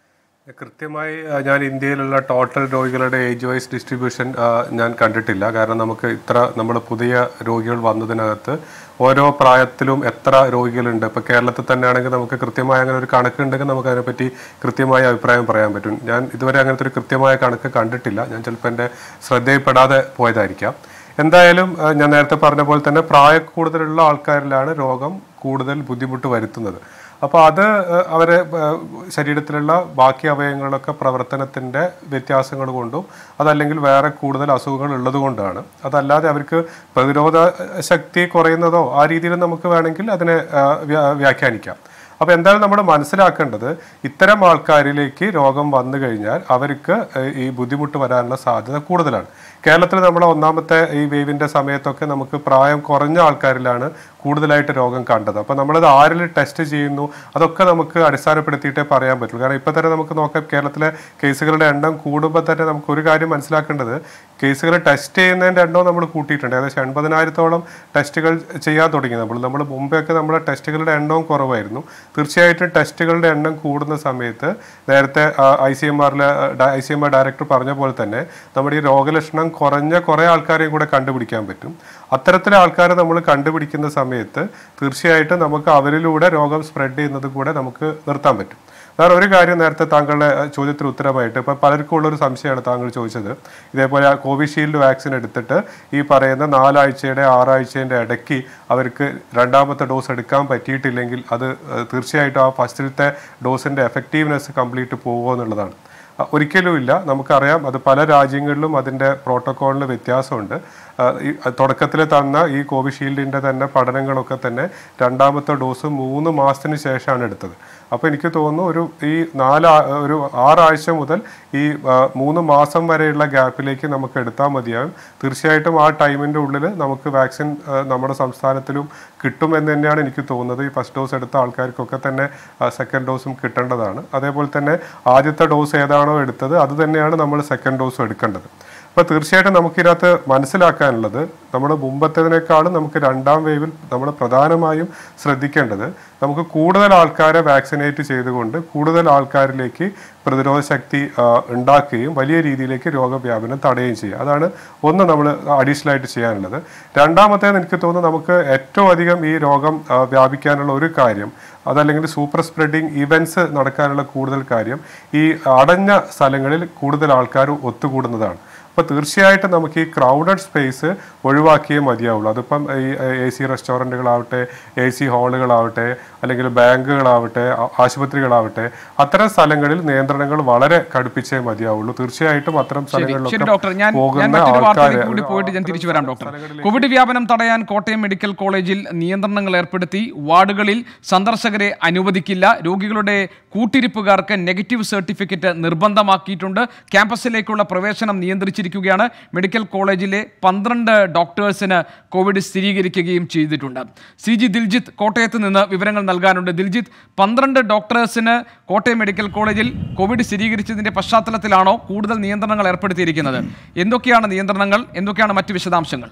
കൃത്യമായി ആ, ഞാൻ ഇന്ത്യയിലുള്ള ടോട്ടൽ രോഗികളുടെ ഏജ് വൈസ് ഡിസ്ട്രിബ്യൂഷൻ ആ, ഞാൻ കണ്ടിട്ടില്ല കാരണം നമുക്ക് ഇത്ര നമ്മൾ പുതിയ രോഗികൾ വന്നതിനകത്ത് ഓരോ പ്രായത്തിലും എത്ര രോഗികളുണ്ട് ഇപ്പോൾ കേരളത്തിൽ തന്നെ ആണെങ്കിൽ നമുക്ക് കൃത്യമായ അങ്ങനെ ഒരു കണക്കുണ്ടെങ്കിൽ നമുക്ക് അതിനെപ്പറ്റി കൃത്യമായ അഭിപ്രായം പറയാൻ പറ്റും ഞാൻ ഇതുവരെ അങ്ങനത്തെ ഒരു കൃത്യമായ കണക്ക് കണ്ടിട്ടില്ല ഞാൻ ചിലപ്പോൾ എൻ്റെ ശ്രദ്ധയിൽപ്പെടാതെ പോയതായിരിക്കാം എന്തായാലും ആ, ഞാൻ നേരത്തെ പറഞ്ഞ പോലെ തന്നെ പ്രായ കൂടുതലുള്ള ആൾക്കാരിലാണ് രോഗം കൂടുതൽ ബുദ്ധിമുട്ട് വരുത്തുന്നത് അപ്പോൾ അത് ഏഹ്, അവരെ ഏഹ്, ശരീരത്തിലുള്ള ബാക്കി അവയവങ്ങളൊക്കെ പ്രവർത്തനത്തിൻ്റെ വ്യത്യാസങ്ങൾ കൊണ്ടും അതല്ലെങ്കിൽ വേറെ കൂടുതൽ അസുഖങ്ങൾ ഉള്ളത് കൊണ്ടാണ് അതല്ലാതെ അവർക്ക് പ്രതിരോധ ശക്തി കുറയുന്നതോ ആ രീതിയിൽ നമുക്ക് വേണമെങ്കിൽ അതിനെ ഏഹ്, വ്യാ- വ്യാഖ്യാനിക്കാം അപ്പോൾ എന്തായാലും നമ്മൾ മനസ്സിലാക്കേണ്ടത് ഇത്തരം ആൾക്കാരിലേക്ക് രോഗം വന്നു കഴിഞ്ഞാൽ അവർക്ക് ഏഹ്, ഈ ബുദ്ധിമുട്ട് വരാനുള്ള സാധ്യത കൂടുതലാണ് കേരളത്തിൽ നമ്മൾ ഒന്നാമത്തെ ഈ വേവിൻ്റെ സമയത്തൊക്കെ നമുക്ക് പ്രായം കുറഞ്ഞ ആൾക്കാരിലാണ് കൂടുതലായിട്ട് രോഗം കണ്ടത് അപ്പോൾ നമ്മളത് ആരിൽ ടെസ്റ്റ് ചെയ്യുന്നു അതൊക്കെ നമുക്ക് അടിസ്ഥാനപ്പെടുത്തിയിട്ടേ പറയാൻ പറ്റുള്ളൂ കാരണം ഇപ്പോൾ തന്നെ നമുക്ക് നോക്കാം കേരളത്തിലെ കേസുകളുടെ എണ്ണം കൂടുമ്പോൾ തന്നെ നമുക്ക് ഒരു കാര്യം മനസ്സിലാക്കേണ്ടത് കേസുകൾ ടെസ്റ്റ് ചെയ്യുന്നതിൻ്റെ എണ്ണവും നമ്മൾ കൂട്ടിയിട്ടുണ്ട് ഏകദേശം എൺപതിനായിരത്തോളം ടെസ്റ്റുകൾ ചെയ്യാൻ തുടങ്ങി നമ്മൾ നമ്മൾ മുമ്പെയൊക്കെ നമ്മുടെ ടെസ്റ്റുകളുടെ എണ്ണവും കുറവായിരുന്നു തീർച്ചയായിട്ടും ടെസ്റ്റുകളുടെ എണ്ണം കൂടുന്ന സമയത്ത് നേരത്തെ ഐ സി എം ആറിലെ I C M R director പറഞ്ഞ പോലെ തന്നെ നമ്മുടെ ഈ രോഗലക്ഷണം കുറഞ്ഞ കുറേ ആൾക്കാരെയും കൂടെ കണ്ടുപിടിക്കാൻ പറ്റും അത്തരത്തിലെ ആൾക്കാരെ നമ്മൾ കണ്ടുപിടിക്കുന്ന സമയത്ത് തീർച്ചയായിട്ടും നമുക്ക് അവരിലൂടെ രോഗം സ്പ്രെഡ് ചെയ്യുന്നത് കൂടെ നമുക്ക് നിർത്താൻ പറ്റും വേറെ ഒരു കാര്യം നേരത്തെ താങ്കളുടെ അഹ്, ചോദ്യത്തിന് ഉത്തരമായിട്ട് ഇപ്പം പലർക്കും ഉള്ളൊരു സംശയമാണ് താങ്കൾ ചോദിച്ചത് ഇതേപോലെ ആ കോവിഷീൽഡ് വാക്സിൻ എടുത്തിട്ട് ഈ പറയുന്ന നാലാഴ്ചയുടെ ആറാഴ്ചയുടെ ഇടയ്ക്ക് അവർക്ക് രണ്ടാമത്തെ ഡോസ് എടുക്കാൻ പറ്റിയിട്ടില്ലെങ്കിൽ അത് അഹ്, തീർച്ചയായിട്ടും ആ ഫസ്റ്റിലത്തെ ഡോസിൻ്റെ എഫക്റ്റീവ്നെസ് കംപ്ലീറ്റ് പോകുമോ എന്നുള്ളതാണ് അഹ്, ഒരിക്കലുമില്ല നമുക്കറിയാം അത് പല രാജ്യങ്ങളിലും അതിൻ്റെ പ്രോട്ടോക്കോളിന് വ്യത്യാസമുണ്ട് അഹ് ഈ തുടക്കത്തിൽ തന്ന ഈ കോവിഷീൽഡിൻ്റെ തന്നെ പഠനങ്ങളൊക്കെ തന്നെ രണ്ടാമത്തെ ഡോസ് മൂന്ന് മാസത്തിന് ശേഷമാണ് എടുത്തത് അപ്പോൾ എനിക്ക് തോന്നുന്നു ഒരു ഈ നാല് ആ- ഒരു ആറാഴ്ച മുതൽ ഈ ആ, മൂന്ന് മാസം വരെയുള്ള ഗ്യാപ്പിലേക്ക് നമുക്ക് എടുത്താൽ മതിയാകും തീർച്ചയായിട്ടും ആ ടൈമിൻ്റെ ഉള്ളിൽ നമുക്ക് വാക്സിൻ ആ, നമ്മുടെ സംസ്ഥാനത്തിലും കിട്ടുമെന്ന് തന്നെയാണ് എനിക്ക് തോന്നുന്നത് ഈ ഫസ്റ്റ് ഡോസ് എടുത്ത ആൾക്കാർക്കൊക്കെ തന്നെ സെക്കൻഡ് ഡോസും കിട്ടേണ്ടതാണ് അതേപോലെ തന്നെ ആദ്യത്തെ ഡോസ് ഏതാണോ എടുത്തത് അത് തന്നെയാണ് നമ്മൾ സെക്കൻഡ് ഡോസും എടുക്കേണ്ടത് അപ്പോൾ തീർച്ചയായിട്ടും നമുക്കിതിനകത്ത് മനസ്സിലാക്കാനുള്ളത് നമ്മൾ മുമ്പത്തേതിനേക്കാളും നമുക്ക് രണ്ടാം വേവിൽ നമ്മൾ പ്രധാനമായും ശ്രദ്ധിക്കേണ്ടത് നമുക്ക് കൂടുതൽ ആൾക്കാരെ വാക്സിനേറ്റ് ചെയ്തുകൊണ്ട് കൂടുതൽ ആൾക്കാരിലേക്ക് പ്രതിരോധ ശക്തി ആ, ഉണ്ടാക്കുകയും വലിയ രീതിയിലേക്ക് രോഗവ്യാപനം തടയുകയും ചെയ്യുക അതാണ് ഒന്ന് നമ്മൾ അഡീഷണൽ ആയിട്ട് ചെയ്യാനുള്ളത് രണ്ടാമത്തേത് എനിക്ക് തോന്നുന്നു നമുക്ക് ഏറ്റവും അധികം ഈ രോഗം ആ, വ്യാപിക്കാനുള്ള ഒരു കാര്യം അതല്ലെങ്കിൽ സൂപ്പർ സ്പ്രെഡിങ് ഇവൻറ്റ്സ് നടക്കാനുള്ള കൂടുതൽ കാര്യം ഈ അടഞ്ഞ സ്ഥലങ്ങളിൽ കൂടുതൽ ആൾക്കാർ ഒത്തുകൂടുന്നതാണ് അപ്പോൾ തീർച്ചയായിട്ടും നമുക്ക് ഈ ക്രൗഡഡ് സ്പേസ് ഒഴിവാക്കിയേ മതിയാവുള്ളൂ അതിപ്പം ഈ എ സി റെസ്റ്റോറൻറ്റുകളാവട്ടെ എ സി ഹാളുകളാവട്ടെ അല്ലെങ്കിൽ ബാങ്കുകളാവട്ടെ ആ- ആശുപത്രികളാവട്ടെ അത്തരം സ്ഥലങ്ങളിൽ നിയന്ത്രണങ്ങൾ വളരെ കടുപ്പിച്ചേ മതിയാവുള്ളൂ തീർച്ചയായിട്ടും അത്തരം ശരി ഡോക്ടർ സ്ഥലങ്ങളിലൊക്കെ ഞാൻ ഞാൻ പോകുന്ന മറ്റൊരു വാർത്തയിലേക്ക് കൂടി ആൾക്കാരെ പോയിട്ട് ഞാൻ തിരിച്ചു വരാം ഡോക്ടർ സ്ഥലങ്ങളിലേക്ക് കോവിഡ് വ്യാപനം തടയാൻ കോട്ടയം മെഡിക്കൽ കോളേജിൽ നിയന്ത്രണങ്ങൾ ഏർപ്പെടുത്തി വാർഡുകളിൽ സന്ദർശകരെ അനുവദിക്കില്ല രോഗികളുടെ കൂട്ടിരിപ്പുകാർക്ക് നെഗറ്റീവ് സർട്ടിഫിക്കറ്റ് നിർബന്ധമാക്കിയിട്ടുണ്ട് ക്യാമ്പസിലേക്കുള്ള പ്രവേശനം നിയന്ത്രിച്ചിരിക്കുകയാണ് മെഡിക്കൽ കോളേജിലെ പന്ത്രണ്ട് ഡോക്ടേഴ്സിന് കോവിഡ് സ്ഥിരീകരിക്കുകയും ചെയ്തിട്ടുണ്ട് സി ജി ദിൽജിത്ത് കോട്ടയത്ത് നിന്ന് വിവരങ്ങൾ നൽകാനുണ്ട് ദിൽജിത്ത് പന്ത്രണ്ട് ഡോക്ടേഴ്സിന് കോട്ടയം മെഡിക്കൽ കോളേജിൽ കോവിഡ് സ്ഥിരീകരിച്ചതിന്റെ പശ്ചാത്തലത്തിലാണോ കൂടുതൽ നിയന്ത്രണങ്ങൾ ഏർപ്പെടുത്തിയിരിക്കുന്നത് എന്തൊക്കെയാണ് നിയന്ത്രണങ്ങൾ എന്തൊക്കെയാണ് മറ്റ് വിശദാംശങ്ങൾ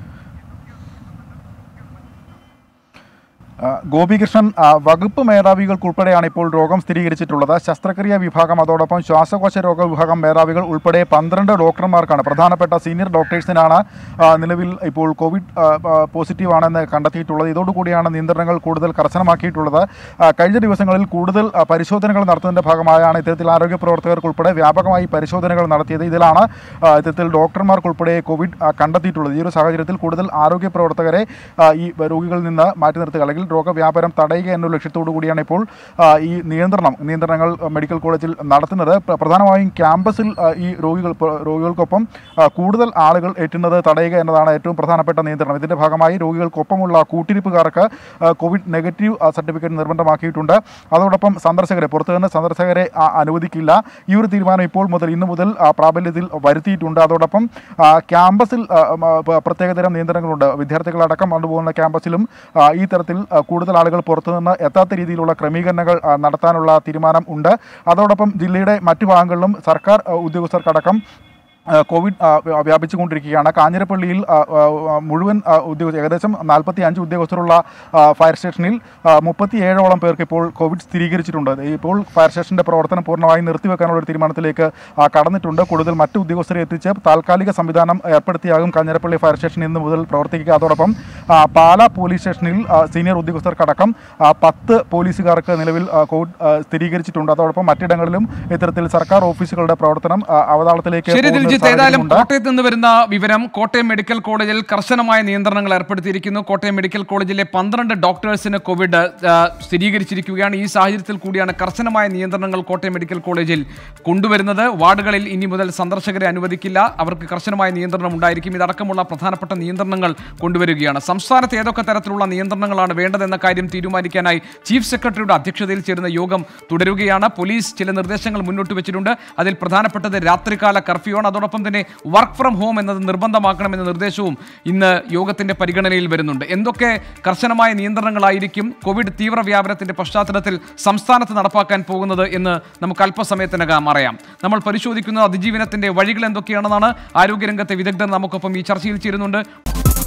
ആ, ഗോപികൃഷ്ണൻ ആ, വകുപ്പ് മേധാവികൾക്കുൾപ്പെടെയാണ് ഇപ്പോൾ രോഗം സ്ഥിരീകരിച്ചിട്ടുള്ളത് ശസ്ത്രക്രിയ വിഭാഗം അതോടൊപ്പം ശ്വാസകോശ രോഗ വിഭാഗം മേധാവികൾ ഉൾപ്പെടെ പന്ത്രണ്ട് ഡോക്ടർമാർക്കാണ് പ്രധാനപ്പെട്ട സീനിയർ ഡോക്ടേഴ്സിനാണ് ആ, നിലവിൽ ഇപ്പോൾ കോവിഡ് ആ, ആ, പോസിറ്റീവ് ആണെന്ന് കണ്ടെത്തിയിട്ടുള്ളത് ഇതോടുകൂടിയാണ് നിയന്ത്രണങ്ങൾ കൂടുതൽ കർശനമാക്കിയിട്ടുള്ളത് ആ, കഴിഞ്ഞ ദിവസങ്ങളിൽ കൂടുതൽ ആ, പരിശോധനകൾ നടത്തുന്നതിന്റെ ഭാഗമായാണ് ഇത്തരത്തിൽ ആരോഗ്യ പ്രവർത്തകർക്കുൾപ്പെടെ വ്യാപകമായി പരിശോധനകൾ നടത്തിയത് ഇതിലാണ് ആ, ഇത്തരത്തിൽ ഡോക്ടർമാർക്കുൾപ്പെടെ കോവിഡ് ആ, കണ്ടെത്തിയിട്ടുള്ളത് ഈ ഒരു സാഹചര്യത്തിൽ കൂടുതൽ ആരോഗ്യ പ്രവർത്തകരെ ആ, ഈ രോഗികളിൽ നിന്ന് മാറ്റി നിർത്തുക അല്ലെങ്കിൽ രോഗവ്യാപനം തടയുക എന്ന ലക്ഷ്യത്തോടു കൂടിയാണ് ഇപ്പോൾ ആ, ഈ നിയന്ത്രണം നിയന്ത്രണങ്ങൾ ആ, മെഡിക്കൽ കോളേജിൽ നടത്തുന്നത് പ്ര- പ്രധാനമായും ക്യാമ്പസിൽ ആ, ഈ രോഗികൾ പ- രോഗികൾക്കൊപ്പം ആ, കൂടുതൽ ആളുകൾ എത്തുന്നത് തടയുക എന്നതാണ് ഏറ്റവും പ്രധാനപ്പെട്ട നിയന്ത്രണം ഇതിന്റെ ഭാഗമായി രോഗികൾക്കൊപ്പമുള്ള കൂട്ടിരിപ്പുകാർക്ക് ആ, കോവിഡ് നെഗറ്റീവ് ആ, സർട്ടിഫിക്കറ്റ് നിർബന്ധമാക്കിയിട്ടുണ്ട് അതോടൊപ്പം സന്ദർശകരെ പുറത്തുനിന്ന് സന്ദർശകരെ ആ, അനുവദിക്കില്ല ഈ ഒരു തീരുമാനം ഇപ്പോൾ മുതൽ ഇന്നു മുതൽ ആ, പ്രാബല്യത്തിൽ വരുത്തിയിട്ടുണ്ട് അതോടൊപ്പം ആ, ക്യാമ്പസിൽ ആ, മ, പ- പ്രത്യേകതരം നിയന്ത്രണങ്ങളുണ്ട് വിദ്യാർത്ഥികളടക്കം കൊണ്ടുപോകുന്ന ക്യാമ്പസിലും ആ, ഈ തരത്തിൽ ആ, കൂടുതൽ ആളുകൾ പുറത്തുനിന്ന് എത്താത്ത രീതിയിലുള്ള ക്രമീകരണങ്ങൾ ആ, നടത്താനുള്ള തീരുമാനം ഉണ്ട് അതോടൊപ്പം ജില്ലയുടെ മറ്റു ഭാഗങ്ങളിലും സർക്കാർ ആ, ഉദ്യോഗസ്ഥർക്കടക്കം ആ, കോവിഡ് ആ, വ്യാ- വ്യാപിച്ചുകൊണ്ടിരിക്കുകയാണ് കാഞ്ഞിരപ്പള്ളിയിൽ ആ, ആ, ആ, മുഴുവൻ ആ, ഉദ്യോഗ ഏകദേശം നാൽപ്പത്തി അഞ്ച് ഉദ്യോഗസ്ഥരുള്ള ആ, ഫയർ സ്റ്റേഷനിൽ മുപ്പത്തി ഏഴോളം പേർക്ക് ഇപ്പോൾ കോവിഡ് സ്ഥിരീകരിച്ചിട്ടുണ്ട് ഇപ്പോൾ ഫയർ സ്റ്റേഷന്റെ പ്രവർത്തനം പൂർണ്ണമായും നിർത്തിവെക്കാനുള്ള ഒരു തീരുമാനത്തിലേക്ക് ആ, കടന്നിട്ടുണ്ട് കൂടുതൽ മറ്റ് ഉദ്യോഗസ്ഥരെ എത്തിച്ച് താൽക്കാലിക സംവിധാനം ഏർപ്പെടുത്തിയാകും കാഞ്ഞിരപ്പള്ളി ഫയർ സ്റ്റേഷൻ ഇന്ന് മുതൽ പ്രവർത്തിക്കുക അതോടൊപ്പം ആ, പാലാ പോലീസ് സ്റ്റേഷനിൽ ആ, സീനിയർ ഉദ്യോഗസ്ഥർക്കടക്കം ആ, പത്ത് പോലീസുകാർക്ക് നിലവിൽ ആ, കോവിഡ് ആ, സ്ഥിരീകരിച്ചിട്ടുണ്ട് അതോടൊപ്പം മറ്റിടങ്ങളിലും ഇത്തരത്തിൽ സർക്കാർ ഓഫീസുകളുടെ പ്രവർത്തനം ആ, അവതാളത്തിലേക്ക് ശരി പോകുന്ന ഒരു ദിൽജിത്ത് ഏതായാലും സാഹചര്യമുണ്ട്. കോട്ടയത്ത് നിന്ന് വരുന്ന വിവരം കോട്ടയം മെഡിക്കൽ കോളേജിൽ കർശനമായ നിയന്ത്രണങ്ങൾ ഏർപ്പെടുത്തിയിരിക്കുന്നു കോട്ടയം മെഡിക്കൽ കോളേജിലെ പന്ത്രണ്ട് ഡോക്ടേഴ്സിന് കോവിഡ് ആ, സ്ഥിരീകരിച്ചിരിക്കുകയാണ് ഈ സാഹചര്യത്തിൽ കൂടിയാണ് കർശനമായ നിയന്ത്രണങ്ങൾ കോട്ടയം മെഡിക്കൽ കോളേജിൽ കൊണ്ടുവരുന്നത് വാർഡുകളിൽ ഇനി മുതൽ സന്ദർശകരെ അനുവദിക്കില്ല അവർക്ക് കർശനമായ നിയന്ത്രണം ഉണ്ടായിരിക്കും ഇതടക്കമുള്ള പ്രധാനപ്പെട്ട നിയന്ത്രണങ്ങൾ കൊണ്ടുവരികയാണ് സംസ്ഥാനത്ത് ഏതൊക്കെ തരത്തിലുള്ള നിയന്ത്രണങ്ങളാണ് വേണ്ടതെന്ന കാര്യം തീരുമാനിക്കാനായി ചീഫ് സെക്രട്ടറിയുടെ അധ്യക്ഷതയിൽ ചേരുന്ന യോഗം തുടരുകയാണ് പോലീസ് ചില നിർദ്ദേശങ്ങൾ മുന്നോട്ട് വെച്ചിട്ടുണ്ട് അതിൽ പ്രധാനപ്പെട്ടത് രാത്രികാല കർഫ്യൂ ആണ് അതോടൊപ്പം തന്നെ വർക്ക് ഫ്രം ഹോം എന്നത് നിർബന്ധമാക്കണമെന്ന നിർദ്ദേശവും ഇന്ന് യോഗത്തിന്റെ പരിഗണനയിൽ വരുന്നുണ്ട് എന്തൊക്കെ കർശനമായ നിയന്ത്രണങ്ങളായിരിക്കും കോവിഡ് തീവ്ര വ്യാപനത്തിന്റെ പശ്ചാത്തലത്തിൽ സംസ്ഥാനത്ത് നടപ്പാക്കാൻ പോകുന്നത് എന്ന് നമുക്ക് അല്പസമയത്തിനകം അറിയാം നമ്മൾ പരിശോധിക്കുന്ന അതിജീവനത്തിന്റെ വഴികൾ എന്തൊക്കെയാണെന്നാണ് ആരോഗ്യരംഗത്തെ വിദഗ്ധർ നമുക്കൊപ്പം ഈ ചർച്ചയിൽ ചേരുന്നുണ്ട്